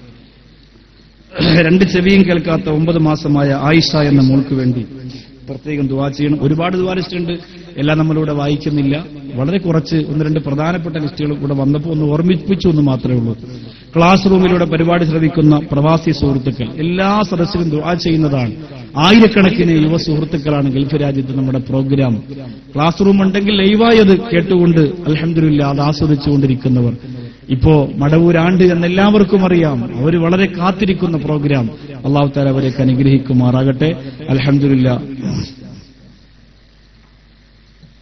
രണ്ട് ചെവിയും കേൾക്കാത്ത ഒമ്പത് മാസമായ ആയിഷ എന്ന മോൾക്ക് വേണ്ടി പ്രത്യേകം ദുവാ ചെയ്യണം ഒരുപാട് ദുവാ ലിസ്റ്റ് ഉണ്ട് എല്ലാം നമ്മളിവിടെ വായിക്കുന്നില്ല വളരെ കുറച്ച് ഒന്ന് രണ്ട് പ്രധാനപ്പെട്ട ലിസ്റ്റുകൾ കൂടെ വന്നപ്പോൾ ഒന്ന് ഓർമ്മിപ്പിച്ചു എന്ന് മാത്രമേ ഉള്ളൂ ക്ലാസ് റൂമിലൂടെ പരിപാടി ശ്രമിക്കുന്ന പ്രവാസി സുഹൃത്തുക്കൾ എല്ലാ സദസ്സിലും ദുവാ ചെയ്യുന്നതാണ് ആയിരക്കണക്കിന് യുവ സുഹൃത്തുക്കളാണ് ഗൾഫ് രാജ്യത്ത് നമ്മുടെ പ്രോഗ്രാം ക്ലാസ് റൂം ഉണ്ടെങ്കിൽ ലൈവായി അത് കേട്ടുകൊണ്ട് അലഹമില്ല അത് ആസ്വദിച്ചുകൊണ്ടിരിക്കുന്നവർ ഇപ്പോ മടവൂരാണ്ട് എന്നെല്ലാവർക്കും അറിയാം അവർ വളരെ കാത്തിരിക്കുന്ന പ്രോഗ്രാം അള്ളാഹു താല അവരെയൊക്കെ അനുഗ്രഹിക്കുമാറാകട്ടെ അലഹമില്ല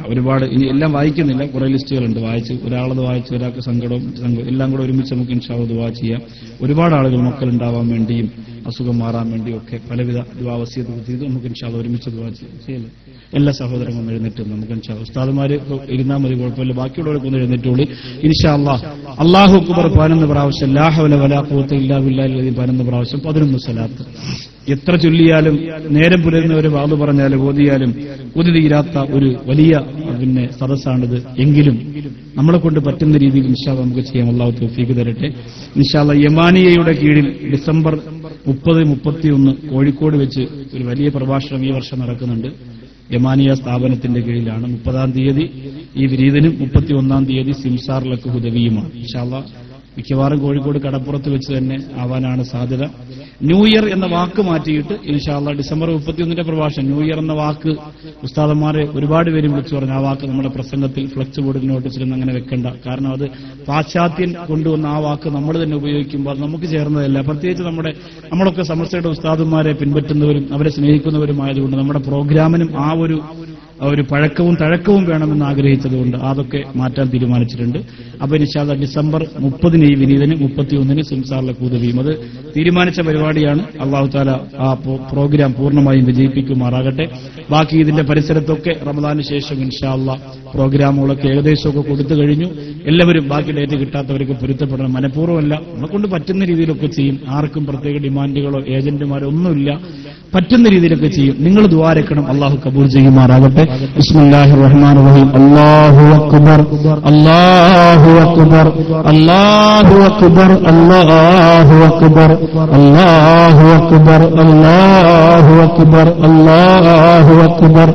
ഒരുപാട് ഇനി എല്ലാം വായിക്കുന്നില്ല കുറെ ലിസ്റ്റുകളുണ്ട് വായിച്ച് ഒരാളത് വായിച്ച് ഒരാൾക്ക് സങ്കടവും സങ്കടവും എല്ലാം കൂടെ ഒരുമിച്ച് നമുക്ക് ഇൻഷാവ് ദുവാ ചെയ്യാം ഒരുപാട് ആളുകൾ മക്കൾ ഉണ്ടാവാൻ വേണ്ടിയും അസുഖം മാറാൻ വേണ്ടിയും ഒക്കെ പലവിധ ദുവാവസ്യത ചെയ്ത് നമുക്ക് ഇൻഷാവ് ഒരുമിച്ച് ദുവാ ചെയ്യാം ശരിയല്ലേ എല്ലാ സഹോദരങ്ങളും എഴുന്നേറ്റ് നമുക്ക് ഇൻഷാ ഉസ്താദുമാര് ഇപ്പൊ ഇരുന്നാൽ മതി കുഴപ്പമില്ല ബാക്കിയുള്ളവരൊക്കെ ഒന്ന് എഴുന്നേറ്റോളി ഇൻഷാ അള്ളാഹ് അള്ളാഹു അക്ബർ പതിനൊന്ന് പ്രാവശ്യം ലാഹവല വലാഖൂത്ത് ഇല്ലാ ബില്ലാഹി പതിനൊന്ന് പ്രാവശ്യം പതിനൊന്ന് സലാത്ത് എത്ര ചൊല്ലിയാലും നേരം പുലരുന്നവരെ വാതു പറഞ്ഞാലും ഓതിയാലും ഒതു തീരാത്ത ഒരു വലിയ പിന്നെ സദസ്സാണിത് എങ്കിലും നമ്മളെ കൊണ്ട് പറ്റുന്ന രീതിയിൽ ഇൻഷാല്ല നമുക്ക് ചെയ്യാം അള്ളാഹു തൗഫീക്ക് തരട്ടെ ഇൻഷാല്ല യമാനിയയുടെ കീഴിൽ ഡിസംബർ മുപ്പത് മുപ്പത്തിയൊന്ന് കോഴിക്കോട് വെച്ച് ഒരു വലിയ പ്രഭാഷണം ഈ വർഷം നടക്കുന്നുണ്ട് യമാനിയ സ്ഥാപനത്തിന്റെ കീഴിലാണ് മുപ്പതാം തീയതി ഈ വിരീതനും മുപ്പത്തി ഒന്നാം തീയതി സിംസാറിലൊക്കെ ഹുദവിയുമാണ് ഇൻഷാല്ല മിക്കവാറും കോഴിക്കോട് കടപ്പുറത്ത് വെച്ച് തന്നെ ആവാനാണ് സാധ്യത ന്യൂ ഇയർ എന്ന വാക്ക് മാറ്റിയിട്ട് ഇൻഷാല്ല ഡിസംബർ മുപ്പത്തിയൊന്നിന്റെ പ്രഭാഷണം ന്യൂ ഇയർ എന്ന വാക്ക് ഉസ്താദന്മാരെ ഒരുപാട് പേര് വിളിച്ചു പറഞ്ഞു ആ വാക്ക് നമ്മുടെ പ്രസംഗത്തിൽ ഫ്ലക്സ് ബോർഡിൽ നോട്ടീസിലൊന്നും അങ്ങനെ വെക്കണ്ട കാരണം അത് പാശ്ചാത്യൻ കൊണ്ടുവന്ന ആ വാക്ക് നമ്മൾ തന്നെ ഉപയോഗിക്കുമ്പോൾ അത് നമുക്ക് ചേർന്നതല്ല പ്രത്യേകിച്ച് നമ്മുടെ നമ്മളൊക്കെ സമസ്തയുടെ ഉസ്താദന്മാരെ പിൻപറ്റുന്നവരും അവരെ സ്നേഹിക്കുന്നവരുമായതുകൊണ്ട് നമ്മുടെ പ്രോഗ്രാമിനും ആ ഒരു ആ ഒരു പഴക്കവും തഴക്കവും വേണമെന്ന് ആഗ്രഹിച്ചതുകൊണ്ട് അതൊക്കെ മാറ്റാൻ തീരുമാനിച്ചിട്ടുണ്ട് അപ്പൊ നിഷാദ ഡിസംബർ മുപ്പതിന് ഈ വിനീതന് മുപ്പത്തിയൊന്നിന് സിംസാറിലെ കൂതവിയും അത് തീരുമാനിച്ച പരിപാടിയാണ് അള്ളാഹു താല ആ പ്രോ- പ്രോഗ്രാം പൂർണ്ണമായും വിജയിപ്പിക്കുമാറാകട്ടെ ബാക്കി ഇതിന്റെ പരിസരത്തൊക്കെ റമദാന് ശേഷം ഇൻഷാല്ല പ്രോഗ്രാമുകളൊക്കെ ഏകദേശമൊക്കെ കൊടുത്തു കഴിഞ്ഞു എല്ലാവരും ബാക്കി ഡേറ്റ് കിട്ടാത്തവർക്ക് പൊരുത്തപ്പെടണം മനഃപൂർവ്വമല്ല നമ്മളെ കൊണ്ട് പറ്റുന്ന രീതിയിലൊക്കെ ചെയ്യും ആർക്കും പ്രത്യേക ഡിമാൻഡുകളോ ഏജന്റുമാരോ ഒന്നുമില്ല പറ്റുന്ന രീതിയിലൊക്കെ ചെയ്യും നിങ്ങൾ ദ്വാരക്കണം അള്ളാഹു കബൂർ ചെയ്യുമാറാകട്ടെ ബിസ്മില്ലാഹിർ റഹ്മാൻ റഹീം അല്ലാഹു അക്ബർ അല്ലാഹു അക്ബർ അല്ലാഹു അക്ബർ അല്ലാഹു അക്ബർ അല്ലാഹു അക്ബർ അല്ലാഹു അക്ബർ അല്ലാഹു അക്ബർ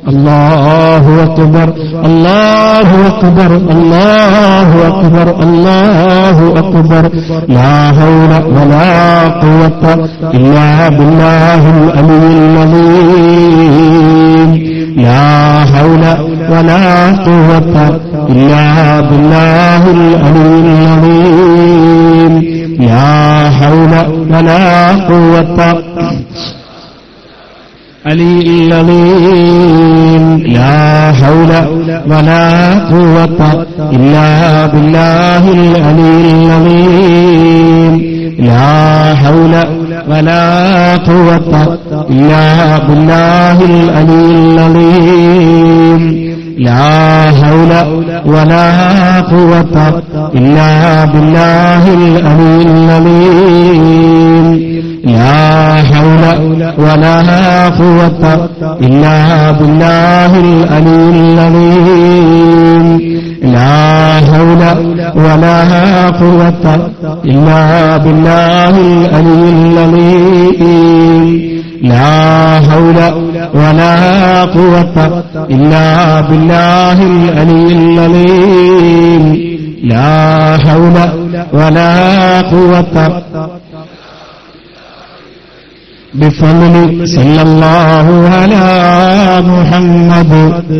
അല്ലാഹു അക്ബർ അല്ലാഹു അക്ബർ അല്ലാഹു അക്ബർ അല്ലാഹു അക്ബർ ലാ ഹൗല വലാ ഖുവത ഇല്ലാ ബില്ലാഹിൽ അലിയിൽ അലീം ലാ ഹൗല വലാ ഖുവത ഇല്ലാ ബില്ലാഹിൽ അലിയിൽ അലീം ലാ ഹൗല വലാ ഖുവത علي العظيم لا حول ولا قوة إلا بالله العلي العظيم لا حول ولا قوة إلا بالله العلي العظيم لا حول ولا قوة إلا بالله العلي العظيم لا حول ولا قوة إلا بالله العلي العظيم لا حول ولا قوة إلا بالله العلي العظيم لا حول ولا قوة إلا بالله العلي العظيم لا حول ولا قوة بفضل صلى الله على محمد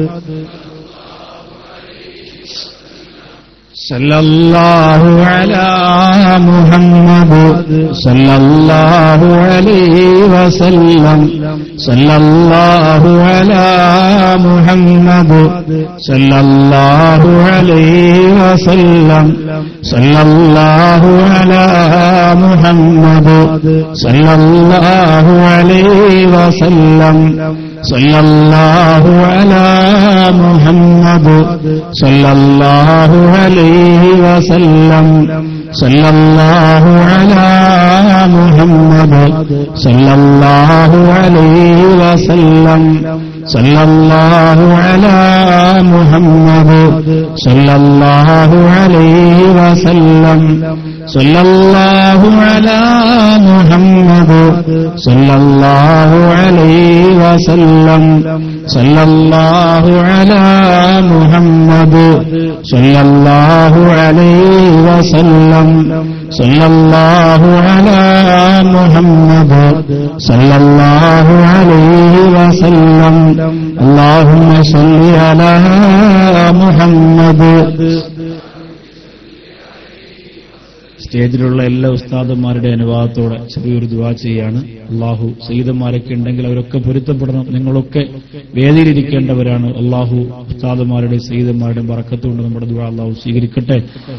صلى الله على محمد صلى الله عليه وسلم صلى الله على محمد صلى الله عليه وسلم صلى الله على محمد صلى الله عليه وسلم صلى الله على محمد صلى الله عليه وسلم صلى الله على محمد صلى الله عليه وسلم صلى الله على محمد صلى الله عليه وسلم صلى الله على محمد صلى الله عليه وسلم صلى الله على محمد صلى الله عليه وسلم صلى الله على محمد صلى الله عليه وسلم اللهم صل على محمد സ്റ്റേജിലുള്ള എല്ലാ ഉസ്താദന്മാരുടെ അനുവാദത്തോടെ ചെറിയൊരു ദുവാ ചെയ്യാണ് അള്ളാഹു സയ്യിദന്മാരൊക്കെ ഉണ്ടെങ്കിൽ അവരൊക്കെ പൊരുത്തപ്പെടണം നിങ്ങളൊക്കെ വേദിയിലിരിക്കേണ്ടവരാണ് അള്ളാഹു ഉസ്താദന്മാരുടെ സയ്യിദന്മാരുടെ ബറക്കത്തുകൊണ്ട് നമ്മുടെ ദുവാ അള്ളാഹു സ്വീകരിക്കട്ടെ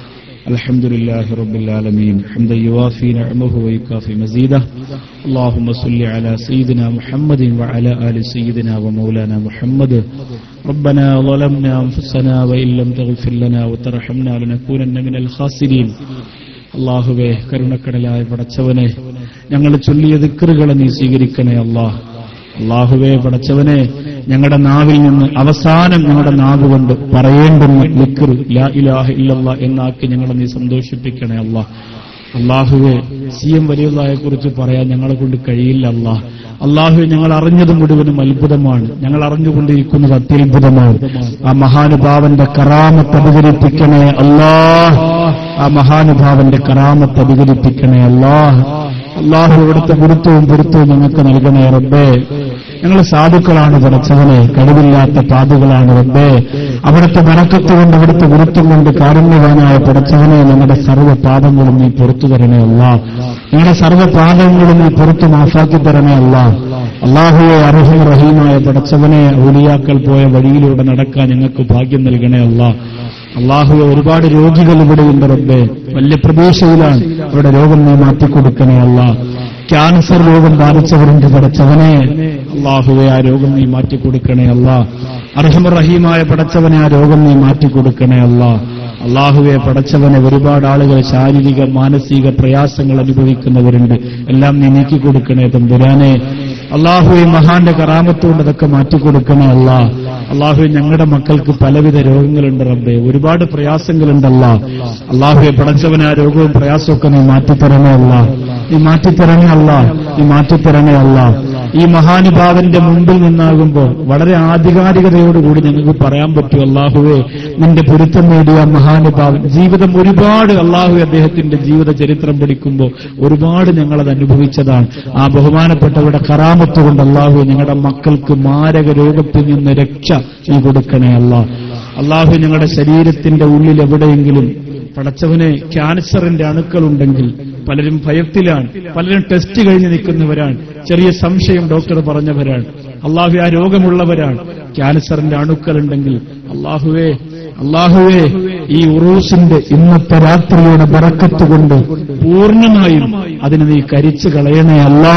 الحمد لله رب العالمين حمدا يوافي نعمه ويكافي مزيده اللهم صل على سيدنا محمد وعلى آل سيدنا ومولانا محمد ربنا ظلمنا أنفسنا وإن لم تغفر لنا وترحمنا لنكونن من الخاسرين അള്ളാഹുവെ കരുണക്കടലായ പടച്ചവനെ ഞങ്ങൾ ചൊല്ലിയ ദിക്കറുകളെ നീ സ്വീകരിക്കണേ അള്ളാഹ് അള്ളാഹുവെ പടച്ചവനെ ഞങ്ങളുടെ നാവിൽ നിന്ന് അവസാനം ഞങ്ങളുടെ നാവ് കൊണ്ട് പറയേണ്ടുന്ന ദിക്കർ ലാ ഇലാഹ ഇല്ലല്ലാ എന്നാക്കി ഞങ്ങളെ നീ സന്തോഷിപ്പിക്കണേ അള്ളാഹ് അള്ളാഹുവെ സി എം വലിയുള്ളയെ കുറിച്ച് പറയാൻ ഞങ്ങളെ കൊണ്ട് കഴിയില്ല അള്ളാഹ് അള്ളാഹു ഞങ്ങൾ അറിഞ്ഞത് മുഴുവനും അത്ഭുതമാണ് ഞങ്ങൾ അറിഞ്ഞുകൊണ്ടിരിക്കുന്നത് അത്യത്ഭുതമാണ് ആ മഹാനുഭാവന്റെ കറാമത്ത് അപകരിപ്പിക്കണേ അള്ളാഹ് ആ മഹാനുഭാവന്റെ കറാമത്ത് അപകരിപ്പിക്കണേ അള്ളാഹ് അള്ളാഹു ഇവിടുത്തെ ഗുരുത്വവും പൊരുത്തവും ഞങ്ങൾക്ക് നൽകണേ റബ്ബേ ഞങ്ങൾ സാധുക്കളാണ് പടച്ചവനെ കഴിവില്ലാത്ത പാതുകളാണ് റബ്ബേ അവിടുത്തെ വണക്കത്ത് കൊണ്ട് അവിടുത്തെ ഗുരുത്വം കൊണ്ട് കാരുണ്യവാനായ പടച്ചവനെ ഞങ്ങളുടെ സർവ്വ പാപങ്ങളും നീ പുറത്തു തരണേ അല്ല ഞങ്ങളുടെ സർവ്വ പാപങ്ങളും നീ പുറത്തു മാഫാക്കി തരണേ അല്ല അള്ളാഹുവെ അർഹം റഹീമായ പടച്ചവനെ ഔലിയാക്കൾ പോയ വഴിയിലൂടെ നടക്കാൻ ഞങ്ങൾക്ക് ഭാഗ്യം നൽകണേ അല്ല അള്ളാഹുവെ ഒരുപാട് രോഗികൾ ഇവിടെയുണ്ട് റബ്ബേ വലിയ പ്രതീക്ഷയിലാണ് അവരുടെ രോഗം നീ മാറ്റിക്കൊടുക്കണേ അല്ല ക്യാൻസർ രോഗം ബാധിച്ചവരുണ്ട് പടച്ചവനെ അള്ളാഹുവെ ആ രോഗം നീ മാറ്റിക്കൊടുക്കണേ അല്ല അർഹമറഹീമായ പടച്ചവനെ ആ രോഗം നീ മാറ്റിക്കൊടുക്കണേ അല്ല അള്ളാഹുവെ പടച്ചവനെ ഒരുപാട് ആളുകൾ ശാരീരിക മാനസിക പ്രയാസങ്ങൾ അനുഭവിക്കുന്നവരുണ്ട് എല്ലാം നീ നീക്കിക്കൊടുക്കണേ തമ്പുരാനെ അള്ളാഹുവെ മഹാന്റെ കറാമത്തുകൊണ്ട് അതൊക്കെ മാറ്റിക്കൊടുക്കണേ അല്ല അള്ളാഹുവെ ഞങ്ങളുടെ മക്കൾക്ക് പലവിധ രോഗങ്ങളുണ്ട് റബ്ബേ ഒരുപാട് പ്രയാസങ്ങളുണ്ടല്ല അള്ളാഹുവെ പടച്ചവനെ ആ രോഗവും പ്രയാസമൊക്കെ നീ മാറ്റിത്തരണേ അല്ല നീ മാറ്റിത്തരണേ അല്ല നീ മാറ്റിത്തരണേ അല്ല ഈ മഹാനുഭാവന്റെ മുമ്പിൽ നിന്നാകുമ്പോൾ വളരെ ആധികാരികതയോടുകൂടി ഞങ്ങൾക്ക് പറയാൻ പറ്റും അള്ളാഹുവെ നിന്റെ പൊരുത്തം നേടിയ മഹാനുഭാവൻ ജീവിതം ഒരുപാട് അള്ളാഹു അദ്ദേഹത്തിന്റെ ജീവിത ചരിത്രം പഠിക്കുമ്പോൾ ഒരുപാട് ഞങ്ങളത് അനുഭവിച്ചതാണ് ആ ബഹുമാനപ്പെട്ടവരുടെ കറാമത്ത് കൊണ്ട് അള്ളാഹു ഞങ്ങളുടെ മക്കൾക്ക് മാരക രോഗത്തിൽ നിന്ന് രക്ഷ നീ കൊടുക്കണേ അല്ല അള്ളാഹു ഞങ്ങളുടെ ശരീരത്തിന്റെ ഉള്ളിൽ എവിടെയെങ്കിലും പടച്ചവന് ക്യാൻസറിന്റെ അണുക്കളുണ്ടെങ്കിൽ പലരും ഭയത്തിലാണ് പലരും ടെസ്റ്റ് കഴിഞ്ഞ് നിൽക്കുന്നവരാണ് ചെറിയ സംശയം ഡോക്ടർ പറഞ്ഞവരാണ് അള്ളാഹു ആ രോഗമുള്ളവരാണ് ക്യാൻസറിന്റെ അണുക്കളുണ്ടെങ്കിൽ അള്ളാഹുവേ അള്ളാഹുവേ ഈ ഉറൂസിന്റെ ഇന്നത്തെ രാത്രിയുടെ ബറക്കത്ത് കൊണ്ട് പൂർണ്ണമായും അതിനെ നീ കരിച്ചു കളയണേ അല്ലാ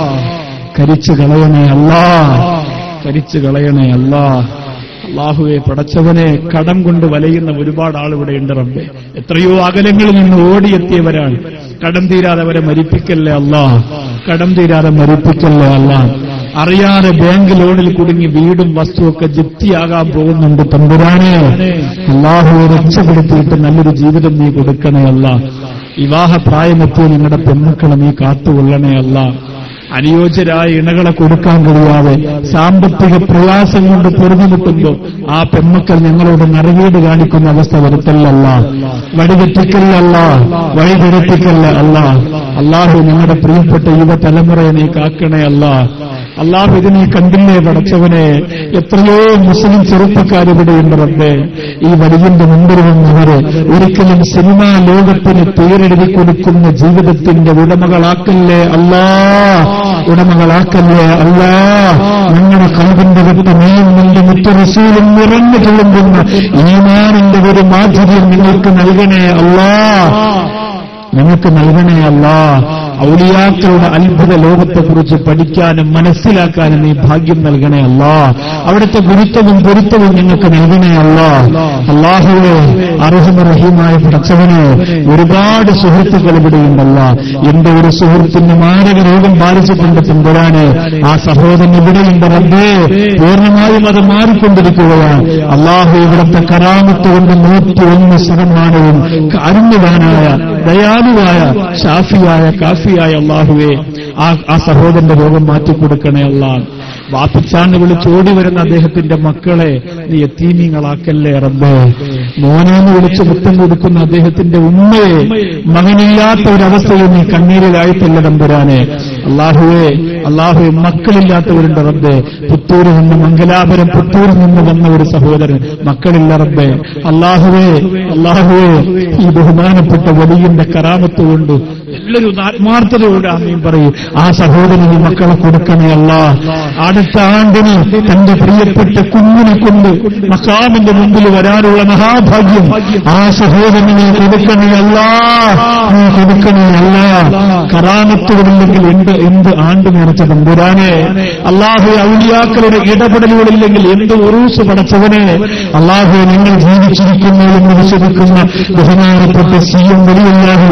കരിച്ചു കളയണേ അല്ലാ കരിച്ചു കളയണേ അല്ലാ അള്ളാഹുവെ പടച്ചവനെ കടം കൊണ്ട് വലയുന്ന ഒരുപാട് ആളിവിടെ ഉണ്ട് റബ്ബെ എത്രയോ അകലങ്ങളിൽ നിന്ന് ഓടിയെത്തിയവരാണ് കടം തീരാതെ അവരെ മരിപ്പിക്കല്ലേ അല്ലാ കടം തീരാതെ മരിപ്പിക്കല്ലേ അല്ലാ അറിയാതെ ബാങ്ക് ലോണിൽ കുടുങ്ങി വീടും വസ്തുവൊക്കെ ജപ്തിയാകാൻ പോകുന്നുണ്ട് തമ്പുരാനെ അള്ളാഹുവെ രക്ഷപ്പെടുത്തിയിട്ട് നല്ലൊരു ജീവിതം നീ കൊടുക്കണേ അല്ല വിവാഹ പ്രായമെത്തിയ നിങ്ങളുടെ പെൺമക്കളെ നീ കാത്തുകൊള്ളണേ അല്ല അനുയോജ്യരായ ഇണകളെ കൊടുക്കാൻ കഴിയാതെ സാമ്പത്തിക പ്രയാസം കൊണ്ട് പൊറുതിമുട്ടുമ്പോൾ ആ പെൺമക്കൾ ഞങ്ങളോട് നരകീട് കാണിക്കുന്ന അവസ്ഥ വരുത്തല്ലല്ല വഴിതെറ്റിക്കല്ലല്ല വഴിതെറ്റിക്കല്ല അല്ല അള്ളാഹു ഞങ്ങളുടെ പ്രിയപ്പെട്ട യുവതലമുറയെ നീ കാക്കണേ അല്ല അള്ളാഹു ഇത് നീ കണ്ടില്ലേ പടച്ചവനെ എത്രയോ മുസ്ലിം ചെറുപ്പക്കാരിവിടെയുണ്ട് റബ്ബേ ഈ വലിയന്റെ മുമ്പിൽ വന്നവര് ഒരിക്കലും സിനിമാ ലോകത്തിന് പേരെഴുതി കൊടുക്കുന്ന ജീവിതത്തിന്റെ ഉടമകളാക്കല്ലേ അല്ലാ ഉടമകളാക്കല്ലേ അല്ലാ ഞങ്ങളുടെ കൽവിന്റെ വിട്ട് നീയും നിന്റെ മുറ്ററസൂലും നിറഞ്ഞു തുളുമ്പുന്ന ഈമാനിന്റെ ഒരു മാധുര്യം നിങ്ങൾക്ക് നൽകണേ അല്ലാ ഞങ്ങൾക്ക് നൽകണേ അല്ല ഔലിയാക്കളുടെ അത്ഭുത ലോകത്തെക്കുറിച്ച് പഠിക്കാനും മനസ്സിലാക്കാനും നീ ഭാഗ്യം നൽകണേ അല്ല അവിടുത്തെ ഗുരുത്വവും പൊരുത്തവും ഞങ്ങൾക്ക് നൽകണേ അല്ല അള്ളാഹുവെ അർഹമറഹീമായ പടച്ചവന് ഒരുപാട് സുഹൃത്തുക്കൾ ഇവിടെയുണ്ടല്ല എന്റെ ഒരു സുഹൃത്തിന് മാരക രോഗം ബാധിച്ചിട്ടുണ്ട് തമ്പുരാന് ആ സഹോദരൻ ഇവിടെയുണ്ട് റബ്ബേ പൂർണ്ണമായും അത് മാറിക്കൊണ്ടിരിക്കുകയാണ് അള്ളാഹു ഇവിടുത്തെ കറാമത്ത് കൊണ്ട് നൂറ്റി ഒന്ന് ശതമാനവും കാരുണ്യവാനായ ദയാലുവായ ഷാഫിയായ കാഫിയായ അള്ളാഹുവെ ആ ആ സഹോദരന്റെ രോഗം മാറ്റിക്കൊടുക്കണേ അള്ളാഹ് വാപ്പിച്ചാന്ന് വിളിച്ചോടി വരുന്ന അദ്ദേഹത്തിന്റെ മക്കളെ നീ എത്തീമീങ്ങളാക്കല്ലേ റബ്ബേ മോനെന്ന് വിളിച്ച് മുത്തം കൊടുക്കുന്ന അദ്ദേഹത്തിന്റെ ഉമ്മയെ മകനില്ലാത്ത ഒരവസ്ഥയിൽ നീ കണ്ണീരിലായിട്ടല്ല തമ്പുരാനെ അള്ളാഹുവെ അള്ളാഹുവെ മക്കളില്ലാത്തവരുണ്ട് റബ്ബേ പുത്തൂരിൽ നിന്ന് മംഗലാപുരം പുത്തൂരിൽ നിന്ന് വന്ന ഒരു സഹോദരൻ മക്കളില്ല റബ്ബേ അള്ളാഹുവേ അള്ളാഹുവേ ഈ ബഹുമാനപ്പെട്ട വലിയന്റെ കറാമത്ത് കൊണ്ട് എല്ലാവരും ഒന്ന് ആത്മാർത്ഥതയോടെ ആമയും പറയും ആ സഹോദരന് ഈ മക്കളെ കൊടുക്കണേ അല്ല അടുത്ത ആണ്ടിന് തന്റെ പ്രിയപ്പെട്ട കുഞ്ഞിനെ കൊണ്ട് മക്കാമിന്റെ മുമ്പിൽ വരാനുള്ള മഹാഭാഗ്യം ആ സഹോദരനെ കൊടുക്കണേ അല്ല നീ കൊടുക്കണേ അല്ല കറാമത്തുകളില്ലെങ്കിൽ എന്ത് എന്ത് ആണ്ട് നിറച്ച തമ്പുരാനെ അള്ളാഹു ഔലിയാക്കളുടെ ഇടപെടലുകളില്ലെങ്കിൽ എന്ത് ഉറൂസ് പടച്ചവനെ അള്ളാഹു നിങ്ങൾ ജീവിച്ചിരിക്കുന്നു എന്ന് വിശ്വസിക്കുന്ന ബഹുമാനപ്പെട്ട സി എം വലിയല്ലാഹു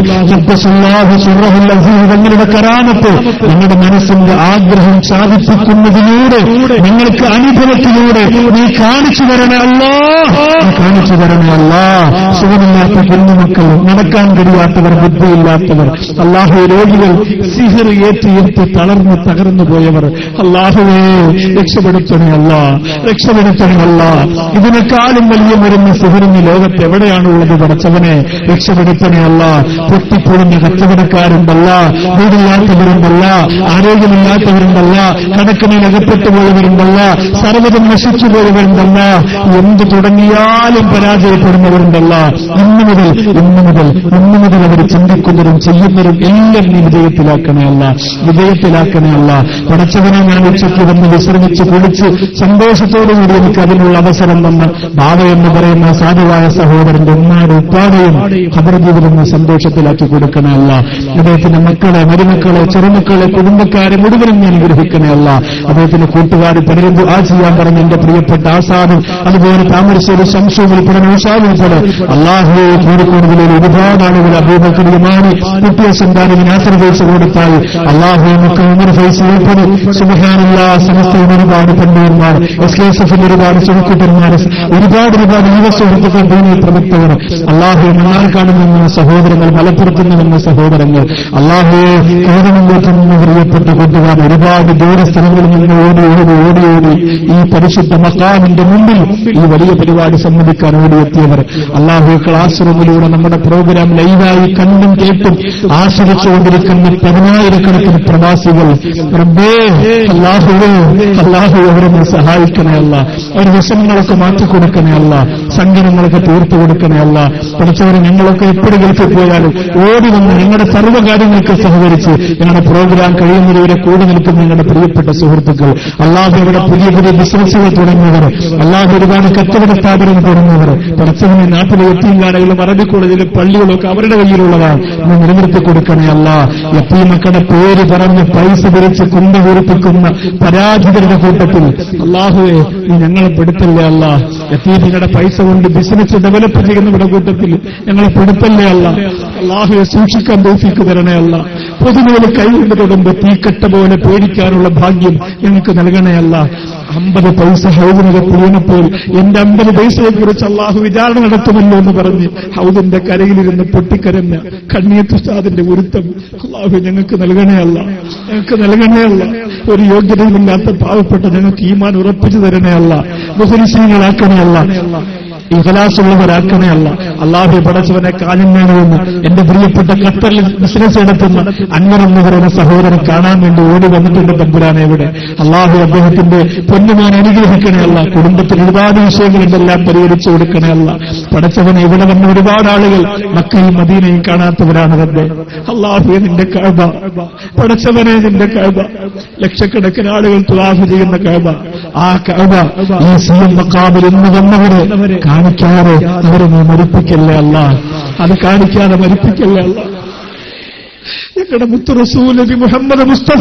തങ്ങളുടെ കറാമത്ത് നിങ്ങളുടെ മനസ്സിന്റെ ആഗ്രഹം സാധിപ്പിക്കുന്നതിലൂടെ നിങ്ങൾക്ക് അനുഭവത്തിലൂടെ നീ കാണിച്ചു തരണേ അല്ലാ നീ കാണിച്ചു തരണേ അല്ലാ സുഖമില്ലാത്ത കുഞ്ഞുമക്കൾ നടക്കാൻ കഴിയാത്തവർ ബുദ്ധിയില്ലാത്തവർ അള്ളാഹു രോഗികൾ സിഹർ ഏറ്റിയേറ്റ് തളർന്ന് തകർന്നു പോയവർ അള്ളാഹുവേ രക്ഷപ്പെടുത്തണേ അല്ല രക്ഷപ്പെടുത്തണേ അല്ല ഇതിനേക്കാളും വലിയ മരുന്ന് സിഹറിന് ലോകത്ത് എവിടെയാണുള്ളത് പടച്ചവനെ രക്ഷപ്പെടുത്തണേ അല്ല പൊട്ടിപ്പൊളിഞ്ഞ കച്ചവടക്കാരുണ്ടല്ല വീടില്ലാത്തവരുണ്ടല്ല ആരോഗ്യമില്ലാത്തവരുണ്ടല്ല കണക്കിന് അകപ്പെട്ടു പോയവരുണ്ടല്ല സർവ്വതും നശിച്ചു പോയവരുണ്ടല്ല എന്ത് തുടങ്ങിയാലും പരാജയപ്പെടുന്നവരുണ്ടല്ല ഇന്നു മുതൽ ഇന്നു മുതൽ ഇന്നു മുതൽ അവർ ചിന്തിക്കുന്നതും ചെയ്യുന്നതും എല്ലാം നീ വിജയത്തിലാക്കണേ അല്ല വിജയത്തിലാക്കണേ അല്ല പടച്ചവനെ ഞാൻ ഉച്ചയ്ക്ക് വന്ന് വിശ്രമിച്ച് കുളിച്ച് സന്തോഷത്തോടുകൂടി എനിക്ക് അതിനുള്ള അവസരം തന്ന് ബാബ എന്ന് പറയുന്ന സാധുവായ സഹോദരന്റെ ഉമ്മാട് ഉപ്പാടെയും ഖബർ ജീവിതം നീ സന്തോഷത്തിലാക്കി കൊടുക്കണേ അല്ല അദ്ദേഹത്തിന്റെ മക്കളെ മരുമക്കളെ ചെറുമക്കളെ കുടുംബക്കാരെ മുഴുവനും ഞാൻ അനുഗ്രഹിക്കണേ അല്ല അദ്ദേഹത്തിന്റെ കൂട്ടുകാർ പലരും ആ ചെയ്യാൻ പറഞ്ഞ എന്റെ പ്രിയപ്പെട്ട ആസാദും അതുപോലെ താമരശ്ശേരി ശംസവും ഉൾപ്പെടെ നൗഷാദും ഉൾപ്പെടെ അള്ളാഹു കോഴിക്കോട് ജില്ലയിൽ ഒരുപാട് ആളുകൾ അബൂബക്കറിയുമാണ് കുട്ടിയെ സന്താനം ആശ്രയിച്ച് കൊടുത്താൽ അള്ളാഹു നമുക്ക് ഉമർ ഫൈസ് ഉൾപ്പെടെ സുബഹാനുള്ള സമസ്തയുടെ ഒരുപാട് പണ്ഡിതന്മാർ എസ് കെ എസ് എഫിന്റെ ഒരുപാട് സുഹൃത്തുക്കന്മാർ ഒരുപാട് ഒരുപാട് യുവ സുഹൃത്തുക്കൾ ഭൂമി പ്രവർത്തകർ അള്ളാഹു മണ്ണാർക്കാട് നിന്ന് സഹോദരങ്ങൾ മലപ്പുറത്ത് നിന്ന് സഹോദരങ്ങൾ അള്ളാഹു കേരളത്തിലേക്ക് നിന്ന് പ്രിയപ്പെട്ട കൂട്ടുകാർ ഒരുപാട് ദൂരസ്ഥലങ്ങളിൽ നിന്ന് ഓടി ഓടി ഓടി ഓടി ഈ പരിശുദ്ധ മക്കാമിന്റെ മുമ്പിൽ ഈ വലിയ പരിപാടി സംബന്ധിക്കാൻ ഓടിയെത്തിയവർ അള്ളാഹു ക്ലാസ് റൂമിലൂടെ നമ്മുടെ പ്രോഗ്രാം ലൈവായി കണ്ടും കേട്ടും ആസ്വദിച്ചുകൊണ്ടിരിക്കുന്ന പതിനായിരക്കണക്കിന് പ്രവാസികൾ റബ്ബേ അള്ളാഹുവേ അള്ളാഹു അവരെ നീ സഹായിക്കണേ അല്ല അവർ വിഷമങ്ങളൊക്കെ മാറ്റിക്കൊടുക്കണേ അല്ല സങ്കടങ്ങളൊക്കെ തീർത്തു കൊടുക്കണേ അല്ല പഠിച്ചവരെ ഞങ്ങളൊക്കെ എപ്പോഴും ഗൾഫിൽ പോയാലും ഓടി വന്ന് ഞങ്ങളുടെ സർവ്വകാര്യങ്ങൾക്ക് സഹകരിച്ച് ഞങ്ങളുടെ പ്രോഗ്രാം കഴിയുന്നവരെ കൂടി നിൽക്കുന്ന ഞങ്ങളുടെ പ്രിയപ്പെട്ട സുഹൃത്തുക്കൾ അള്ളാഹു ഇവിടെ പുതിയ പുതിയ ബിസിനസ്സുകൾ തുടങ്ങിയവർ അള്ളാഹു ഒരുപാട് കച്ചവട സ്ഥാപനം തുടങ്ങിയവർ പഠിച്ചവനെ നാട്ടിലെ എത്തിയില്ലാടകളും അറബി കോളേജിലെ പള്ളികളൊക്കെ അവരുടെ കയ്യിലുള്ളതാണ് നീ നിലനിർത്തി കൊടുക്കണേ അല്ല എത്തി മക്കളുടെ പേര് പറഞ്ഞ് പൈസ പിരിച്ച് കുണ്ട വീർപ്പിക്കുന്ന പരാജിതരുടെ കൂട്ടത്തിൽ അള്ളാഹുവെ നീ ഞങ്ങളെ പെടുത്തല്ലേ അല്ല എത്തീമിങ്ങളുടെ പൈസ കൊണ്ട് ബിസിനസ് ഡെവലപ്പ് ചെയ്യുന്നവരുടെ കൂട്ടത്തിൽ ഞങ്ങളെ പെടുത്തല്ലേ അല്ല അള്ളാഹുവെ സൂക്ഷിക്കാൻ തോഫിക്ക് തരണേ അല്ല പൊതുമേല് കൈകൊണ്ട് തൊടുമ്പോ തീക്കട്ട പോലെ പേടിക്കാനുള്ള ഭാഗ്യം ഞങ്ങൾക്ക് നൽകണേ അല്ല അമ്പത് പൈസ ഹൗദിനകത്ത് വീണപ്പോൾ എന്റെ അമ്പത് പൈസയെ കുറിച്ച് അള്ളാഹു വിചാരണ നടത്തുമല്ലോ എന്ന് പറഞ്ഞ് ഹൗദിന്റെ കരയിലിരുന്ന് പൊട്ടിക്കരഞ്ഞ കണ്ണീത്തുസ്താദിന്റെ ഗുരുത്തം അള്ളാഹു ഞങ്ങൾക്ക് നൽകണേ അല്ല ഞങ്ങൾക്ക് നൽകണേ അല്ല ഒരു യോഗ്യതയുമില്ലാത്ത പാവപ്പെട്ട ഞങ്ങൾക്ക് ഈമാൻ ഉറപ്പിച്ചു തരണേ അല്ല ബഹുനിശീകളാക്കണേ അല്ല ഇഹലാസുള്ളവരാക്കണേ അല്ല അള്ളാഹു പടച്ചവനെ കാര്യം വേണമെന്ന് എന്റെ പ്രിയപ്പെട്ട ഖത്തറിൽ ബിസിനസ് നടത്തുന്ന അൻവർ എന്ന് പറയുന്ന സഹോദരൻ കാണാൻ വേണ്ടി ഓടി വന്നിട്ടുണ്ട് തമ്പുരാനെ ഇവിടെ അള്ളാഹു അദ്ദേഹത്തിന്റെ പൊന്നുമാൻ അനുഗ്രഹിക്കണേ അല്ല കുടുംബത്തിൽ ഒരുപാട് വിഷയങ്ങളുണ്ടെല്ലാം പരിഹരിച്ചു കൊടുക്കണേ അല്ല പടച്ചവനെ ഇവിടെ വന്ന ഒരുപാട് ആളുകൾ മക്കയും മദീനയും കാണാത്തവരാണ് റബ്ബെ അള്ളാഹു നിന്റെ കഴബ പടച്ചവനെ നിന്റെ കഴബ ലക്ഷക്കണക്കിന് ആളുകൾ തുലാഫ് ചെയ്യുന്ന കഴബ ആ കഴബ ഈ സി എം മക്കാമിൽ ഇന്ന് വന്നവരെ കാണിക്കാതെ അവരെ നീ മരിപ്പിക്കല്ലേ അല്ല അത് കാണിക്കാതെ മരിപ്പിക്കല്ലേ അല്ല ഞങ്ങളുടെ മുത്തു റസൂൽ നബി മുഹമ്മദ് മുസ്തഫ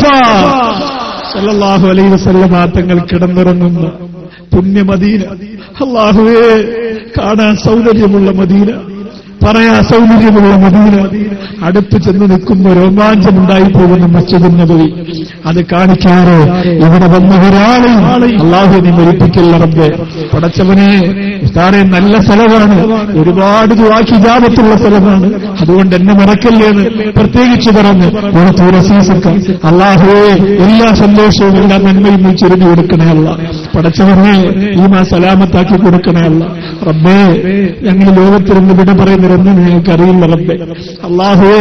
സല്ലല്ലാഹു അലൈഹി വസല്ലമ തങ്ങൾ കിടന്നിറങ്ങുന്ന പുണ്യമദീന അള്ളാഹുവേ കാണാൻ സൗന്ദര്യമുള്ള മദീന പറയാ സൗന്ദര്യമുള്ള മദീന അടുത്ത് ചെന്ന് നിൽക്കുമ്പോൾ രോമാഞ്ചമുണ്ടായി പോകുന്ന മസ്ജിദ് നബവി അത് കാണിക്കാറ് ഇവിടെ വന്ന ഒരാളെയും അള്ളാഹു നീ മരിപ്പിക്കല്ല റബ്ബെ പടച്ചവനെ ഉസ്താറെ നല്ല സ്ഥലമാണ് ഒരുപാട് ഹിജാബത്തുള്ള സ്ഥലമാണ് അതുകൊണ്ട് എന്നെ മറക്കല്ലേ എന്ന് പ്രത്യേകിച്ച് പറഞ്ഞ് ഒരു തുറസീസക്ക അള്ളാഹുവെ എല്ലാ സന്തോഷവും എല്ലാ നന്മയും നീ ചുരുങ്ങി കൊടുക്കണേ അല്ല പടച്ചവനെ ഈ മാ സലാമത്താക്കി കൊടുക്കണേ അല്ല റബ്ബേ ഞങ്ങൾ ലോകത്തിരുന്ന് വിട പറയുന്നവരെന്ന് ഞങ്ങൾക്ക് അറിയില്ല റബ്ബെ അള്ളാഹുവേ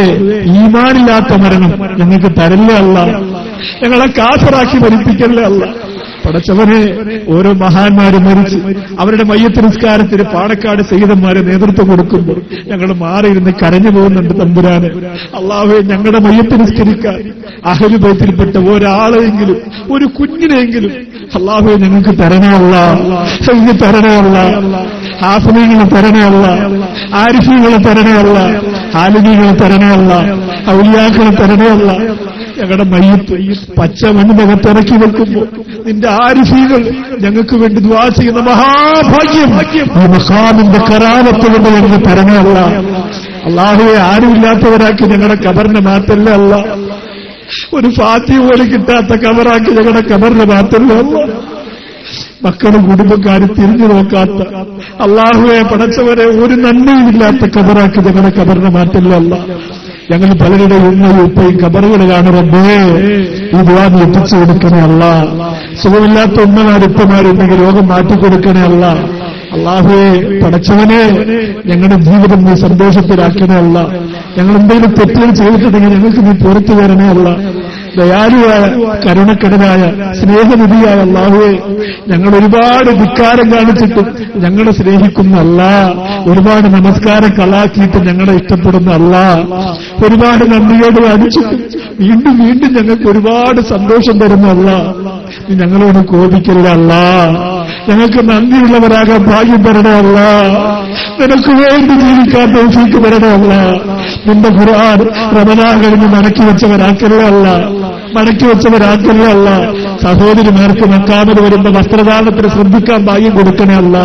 ഈമാനില്ലാത്ത മരണം ഞങ്ങൾക്ക് തരല്ലേ അല്ല ഞങ്ങളെ കാഫറാക്കി മരിപ്പിക്കല്ലേ അല്ല പടച്ചവനെ ഓരോ മഹാന്മാര് മരിച്ച് അവരുടെ മയ്യത്ത് നിസ്കാരത്തിന് പാണക്കാട് സഹിതന്മാരെ നേതൃത്വം കൊടുക്കുമ്പോൾ ഞങ്ങൾ മാറിയിരുന്ന് കരഞ്ഞു പോകുന്നുണ്ട് തമ്പുരാന് അള്ളാഹുവെ ഞങ്ങളുടെ മയ്യത്ത് നിസ്കരിക്കാൻ അഹലുബൈത്തിൽപ്പെട്ട ഒരാളെങ്കിലും ഒരു കുഞ്ഞിനെങ്കിലും അള്ളാഹുവെ ഞങ്ങൾക്ക് തരണമല്ല ഇത് തരണമല്ല ഹാഫിനികളെ തരണമല്ല ആരിഫികളെ തരണമല്ല ഹാലിനികളെ തരണമല്ല ഔലിയാക്കളെ തരണമല്ല ഞങ്ങളുടെ മയ്യത്ത് പച്ച മണ്ണിനകത്ത് ഇറക്കി വെക്കുമ്പോൾ നിന്റെ ആരിഫികൾ ഞങ്ങൾക്ക് വേണ്ടി ദ്വാ ചെയ്യുന്ന മഹാഭാഗ്യം ഈ മഹാമിന്റെ കറാമത്ത് കൊണ്ട് ഞങ്ങൾക്ക് തരണമല്ല അള്ളാഹുവെ ആരുമില്ലാത്തവരാക്കി ഞങ്ങളുടെ കബറിനെ മാറ്റല്ലേ അല്ല ഒരു ഫാത്തി പോലും കിട്ടാത്ത കബറാക്കി ഞങ്ങളുടെ കബറിനെ മാറ്റല്ലേ അല്ല മക്കളും കുടുംബക്കാരും തിരിഞ്ഞു നോക്കാത്ത അള്ളാഹുവെ പടച്ചവരെ ഒരു നന്മയുമില്ലാത്ത കബറാക്കി ഞങ്ങളുടെ കബറിനെ മാറ്റല്ലേ അല്ല ഞങ്ങൾ പലരുടെ ഉമ്മയും ഉപ്പയും കബറുകളിലാണ് റബ്ബേ ഈ ദുവാ നീ എത്തിച്ചു കൊടുക്കണേ അല്ല സുഖമില്ലാത്ത ഉമ്മമാർ ഉപ്പമാരുണ്ടെങ്കിൽ രോഗം മാറ്റിക്കൊടുക്കണേ അല്ല അള്ളാഹുവെ പടച്ചവനെ ഞങ്ങളുടെ ജീവിതം നീ സന്തോഷത്തിലാക്കണേ അല്ല ഞങ്ങൾ എന്തെങ്കിലും തെറ്റുകൾ ചെയ്തിട്ടുണ്ടെങ്കിൽ ഞങ്ങൾക്ക് നീ പുറത്തു വരണേ അല്ല ദയാലുവായ കരുണക്കടനായ സ്നേഹനിധിയായ അള്ളാഹുവെ ഞങ്ങൾ ഒരുപാട് ധിക്കാരം കാണിച്ചിട്ടും ഞങ്ങളെ സ്നേഹിക്കുന്ന അല്ല ഒരുപാട് നമസ്കാരം കളാക്കിയിട്ട് ഞങ്ങളെ ഇഷ്ടപ്പെടുന്ന അല്ല ഒരുപാട് നന്ദിയോട് അടിച്ചിട്ടും വീണ്ടും വീണ്ടും ഞങ്ങൾക്ക് ഒരുപാട് സന്തോഷം തരുന്ന അല്ല നീ ഞങ്ങളോട് കോപിക്കല്ല അല്ല ഞങ്ങൾക്ക് നന്ദിയുള്ളവരാകാൻ ഭാഗ്യം തരണമല്ല നിനക്ക് വേണ്ടി ജീവിക്കാൻ തോഫീക്ക് തരണമല്ല നിന്റെ ഖുർആൻ റമദാൻ കഴിഞ്ഞ് മടക്കി വെച്ചവരാക്കല്ലേ അല്ല മടക്കി വെച്ചവരാക്കല്ലേ അല്ല സഹോദരിമാർക്ക് മക്കാമത് വരുന്ന വസ്ത്രദാനത്തിന് ശ്രദ്ധിക്കാൻ ഭാഗ്യം കൊടുക്കണേ അല്ല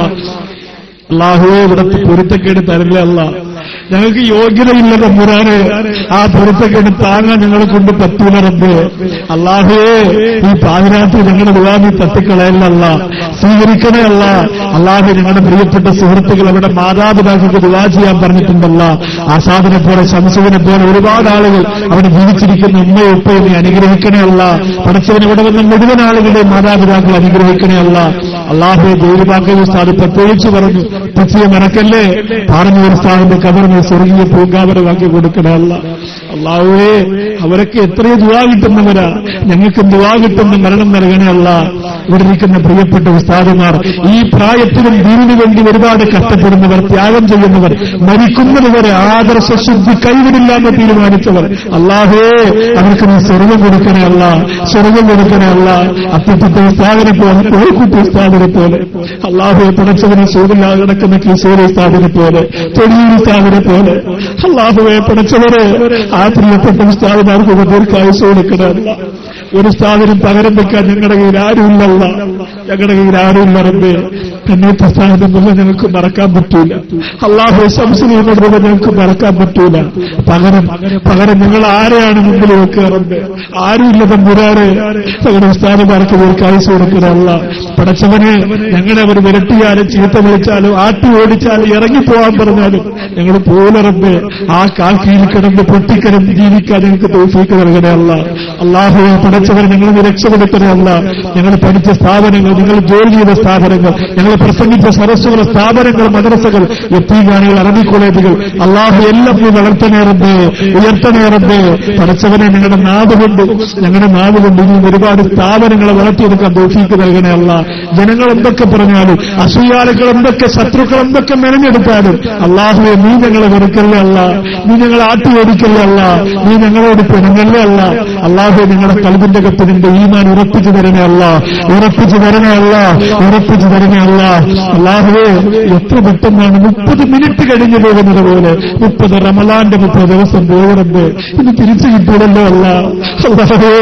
അള്ളാഹുവെ ഇവിടത്തെ പൊരുത്തക്കേട് തരില്ല അല്ല ഞങ്ങൾക്ക് യോഗ്യതയില്ല തമ്പുരാനെ ആ പൊരുത്തക്കേട് താങ്ങാൻ ഞങ്ങളെ കൊണ്ട് പറ്റൂല റബ്ബ് അള്ളാഹുവേ ഈ പാതിരാത്രി ഞങ്ങളുടെ ദുവാമി തട്ടിക്കളയല്ല സ്വീകരിക്കണേ അല്ല അള്ളാഹു ഞങ്ങളുടെ പ്രിയപ്പെട്ട സുഹൃത്തുക്കൾ അവരുടെ മാതാപിതാക്കൾക്ക് ദുവാ ചെയ്യാൻ പറഞ്ഞിട്ടുണ്ടല്ല ആസാദിനെ പോലെ ശംസുവിനെ പോലെ ഒരുപാട് ആളുകൾ അവിടെ ജീവിച്ചിരിക്കുന്ന ഉമ്മയും ഉപ്പയും നീ അനുഗ്രഹിക്കണേ അല്ല പഠിച്ചവൻ ഇവിടെ വന്ന മുഴുവൻ ആളുകളുടെയും മാതാപിതാക്കൾ അനുഗ്രഹിക്കണേ അല്ല അള്ളാഹുയെ ജോലിമാക്കൽ ഉസ്താദ് പ്രത്യേകിച്ച് പറഞ്ഞു തെച്ചിയെ മറക്കല്ലേ പറഞ്ഞു ഉസ്താദിന്റെ കബറിനെ സ്വർഗീയ പൂങ്കാവരമാക്കി കൊടുക്കണേ അല്ല അള്ളാഹുവേ അവരൊക്കെ എത്രയോ ദുവാ കിട്ടുന്നവരാ ഞങ്ങൾക്ക് ദുവാ കിട്ടുന്ന മരണം നൽകണേ അല്ല ഇവിടെ ഇരിക്കുന്ന പ്രിയപ്പെട്ട ഉസ്താദുമാർ ഈ പ്രായത്തിലും ദീനിനു വേണ്ടി ഒരുപാട് കഷ്ടപ്പെടുന്നവർ ത്യാഗം ചെയ്യുന്നവർ മരിക്കുന്നതുവരെ ആദർശ ശുദ്ധി കൈവിടില്ലാന്ന് തീരുമാനിച്ചവർ അള്ളാഹേ അവർക്ക് നീ സ്വർഗം കൊടുക്കണേ അല്ല സ്വർഗം കൊടുക്കണേ അല്ല അത്യപ്പെട്ട ഉസ്താദിനെ പോലെ കോഴിക്കുട്ടി ഉസ്താദിനെ പോലെ അള്ളാഹുയെ പടച്ചവനെ സൂര്യലാതെ കിടക്കുന്ന കിശോര ഉസ്താദിനെ പോലെ തൊഴിൽ ഉസ്താദിനെ പോലെ അള്ളാഹുവെ പടച്ചവരെ ആ പ്രിയപ്പെട്ട ഉസ്താദിമാർക്ക് ദീർഘായുസ് കൊടുക്കണേ അല്ല ഒരു സ്ഥാപനം പകരം വെക്കാൻ ഞങ്ങളുടെ കയ്യിൽ ആരുമില്ലല്ല ഞങ്ങളുടെ കയ്യിൽ ആരുമില്ല റബ്ബേ കണ്ണൂത്ത സ്ഥാനത്തുള്ള ഞങ്ങൾക്ക് മറക്കാൻ പറ്റൂല അള്ളാഹു സംശയം ഞങ്ങൾക്ക് മറക്കാൻ പറ്റൂല പകരം പകരം ഞങ്ങൾ ആരെയാണ് മുമ്പിൽ വെക്കുക റബ്ബേ ആരുമില്ല തമ്പുരാറ് ഞങ്ങളുടെ സ്ഥാനമാർക്ക് ദീർഘായുസ് കൊടുക്കുന്നതല്ല പടച്ചവനെ ഞങ്ങളെ അവർ വിരട്ടിയാലും ചീത്ത വിളിച്ചാലും ആട്ടി ഓടിച്ചാലും ഇറങ്ങിപ്പോവാൻ പറഞ്ഞാലും ഞങ്ങൾ പോലെ റബ്ബേ ആ കാക്കിയിൽ കിടന്ന് പൊട്ടിക്കിടന്ന് ജീവിക്കാൻ ഞങ്ങൾക്ക് തോഫീക്ക് നൽകണമല്ല അള്ളാഹു പടച്ചവർ ഞങ്ങൾ രക്ഷപ്പെടുത്തണമല്ല ഞങ്ങൾ പഠിച്ച സ്ഥാപനങ്ങൾ നിങ്ങൾ ജോലി ചെയ്ത സ്ഥാപനങ്ങൾ ഞങ്ങൾ പ്രസംഗിച്ച സരസ്വര സ്ഥാപനങ്ങൾ മദ്രസകൾ എത്തിഗാനികൾ അറബി കോളേജുകൾ അള്ളാഹു എല്ലാം നീ വളർത്തണേ റബ്ബേ ഉയർത്തണേ റബ്ബേ പടച്ചവനെ ഞങ്ങളുടെ നാട് കൊണ്ട് ഞങ്ങളുടെ നാട് കൊണ്ട് ഇനിയും ഒരുപാട് സ്ഥാപനങ്ങളെ വളർത്തിയെടുക്കാൻ ദോഷിക്ക് നൽകണേ അല്ല ജനങ്ങൾ എന്തൊക്കെ പറഞ്ഞാലും അസൂയാലുകൾ എന്തൊക്കെ ശത്രുക്കൾ എന്തൊക്കെ മെനഞ്ഞെടുത്താലും അള്ളാഹുവെ നീ ഞങ്ങളെ വെറുക്കല്ലേ അല്ല നീ ഞങ്ങളെ ആട്ടി ഓടിക്കല്ലേ അല്ല നീ ഞങ്ങളോട് പിണങ്ങല്ലേ അല്ല അള്ളാഹു ഞങ്ങളുടെ കൽബിന്റെ കത്ത് നിന്റെ ഈമാൻ ഉറപ്പിച്ചു തരണേ അല്ല ഉറപ്പിച്ചു തരണേ അല്ല ഉറപ്പിച്ചു തരണേ അല്ല അള്ളാഹുവേ എത്ര പെട്ടെന്നാണ് മുപ്പത് മിനിറ്റ് കഴിഞ്ഞു പോകുന്നത് പോലെ മുപ്പത് റമലാന്റെ മുപ്പത് ദിവസം പോകുന്നത് ഇത് തിരിച്ചു കിട്ടൂലല്ലോ അല്ല അള്ളാഹുവേ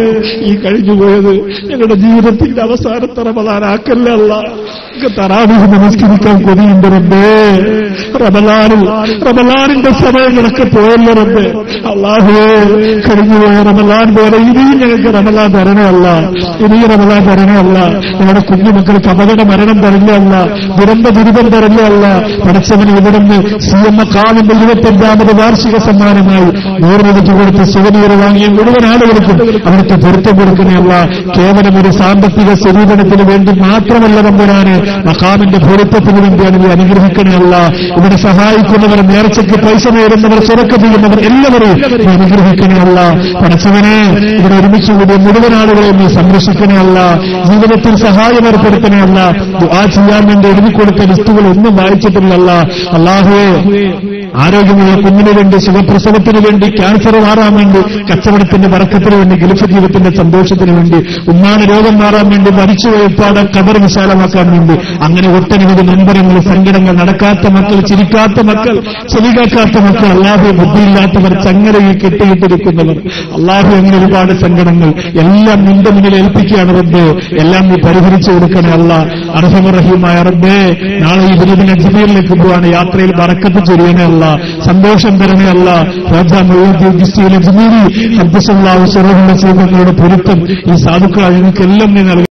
ഈ കഴിഞ്ഞു പോയത് ഞങ്ങളുടെ ജീവിതത്തിന്റെ അവസാനത്തെ റമലാനാക്കല്ലേ അല്ല തറാവിഹ് നമസ്കരിക്കാൻ കൊതിയുണ്ട് റബ്ബേ റമലാനിൽ റമലാനിന്റെ സമയങ്ങളൊക്കെ പോയല്ലോ റബ്ബേ അള്ളാഹുവേ കഴിഞ്ഞുപോയ റമലാൻ പോലെ ഇനിയും ഞങ്ങൾക്ക് റമലാൻ തരണമല്ല ഇനിയും റമലാൻ തരണമല്ല ഞങ്ങളുടെ കുഞ്ഞുമക്കൾക്ക് അപകട മരണം തരണമല്ല ദുരന്ത ദുരിതം തരണമല്ല പഠിച്ചവന് ഇവിടുന്ന് സി എം കാവിന്റെ ഇരുപത്തഞ്ചാമത് വാർഷിക സമ്മാനമായി നൂറിനടുത്ത് കൊടുത്ത് സുവനീർ വാങ്ങിയ മുഴുവൻ ആളുകൾക്കും അവർക്ക് പൊരുത്തം കൊടുക്കണമല്ല കേവലം ഒരു സാമ്പത്തിക സ്വരൂപണത്തിന് വേണ്ടി മാത്രമല്ല തമ്പുരാന് മക്കാമിന്റെ പൊരുത്തത്തിന് വേണ്ടിയാണ് നീ അനുഗ്രഹിക്കണമല്ല ഇവിടെ സഹായിക്കുന്നവർ നേർച്ചയ്ക്ക് പൈസ നേടുന്നവർ സുറക്ക ചെയ്യുന്നവർ എല്ലാവരെയും നീ അനുഗ്രഹിക്കണമല്ല പഠിച്ചവനെ ഇവിടെ ഒരുമിച്ച് ഒരുമിച്ചുകൂടിയ മുഴുവൻ ആളുകളെ നീ സംരക്ഷിക്കണമല്ല ജീവിതത്തിൽ സഹായം ഏർപ്പെടുത്തണമല്ല ദുആ ചെയ്യാൻ വേണ്ടി എഴുതി കൊടുത്ത ലിസ്റ്റുകൾ ഒന്നും വായിച്ചിട്ടില്ലല്ല അള്ളാഹുവെ ആരോഗ്യമുള്ള കുഞ്ഞിന് വേണ്ടി സുഖപ്രസവത്തിന് വേണ്ടി ക്യാൻസർ മാറാൻ വേണ്ടി കച്ചവടത്തിന്റെ വറക്കത്തിന് വേണ്ടി ഗൾഫ് ജീവിതത്തിന്റെ സന്തോഷത്തിന് വേണ്ടി ഉമ്മാന രോഗം മാറാൻ വേണ്ടി മരിച്ചുപോയ ഉപ്പാടെ കബർ വിശാലമാക്കാൻ വേണ്ടി അങ്ങനെ ഒട്ടനവധി നമ്പരങ്ങൾ സങ്കടങ്ങൾ നടക്കാത്ത മക്കൾ ചിരിക്കാത്ത മക്കൾ ചെവി കേൾക്കാത്ത മക്കൾ അള്ളാഹു ബുദ്ധിയില്ലാത്തവർ ചങ്ങലയിൽ കെട്ടിയിട്ടിരിക്കുന്നവർ അള്ളാഹു അങ്ങനെ ഒരുപാട് സങ്കടങ്ങൾ എല്ലാം നിന്റെ മുന്നിൽ ഏൽപ്പിക്കുകയാണ് റബ്ബ് എല്ലാം നീ പരിഹരിച്ചു കൊടുക്കണേ അല്ല അർഹമറഹീമായ റബ്ബേ നാളെ ഈ ബിരുദിനെ ജിബിയിലേക്ക് പോവാണ് യാത്രയിൽ ബറക്കത്ത് ചൊരിയണേ അല്ല സന്തോഷം തരണേ അല്ല രാജാ മൊയ്യുദ്ദീൻ ജിബീരി അബ്ദുസല്ലാഹു സുറഹുള്ള സീതങ്ങളുടെ പൊരുത്തം ഈ സാധുക്കളായ എനിക്കെല്ലാം നീ നൽകി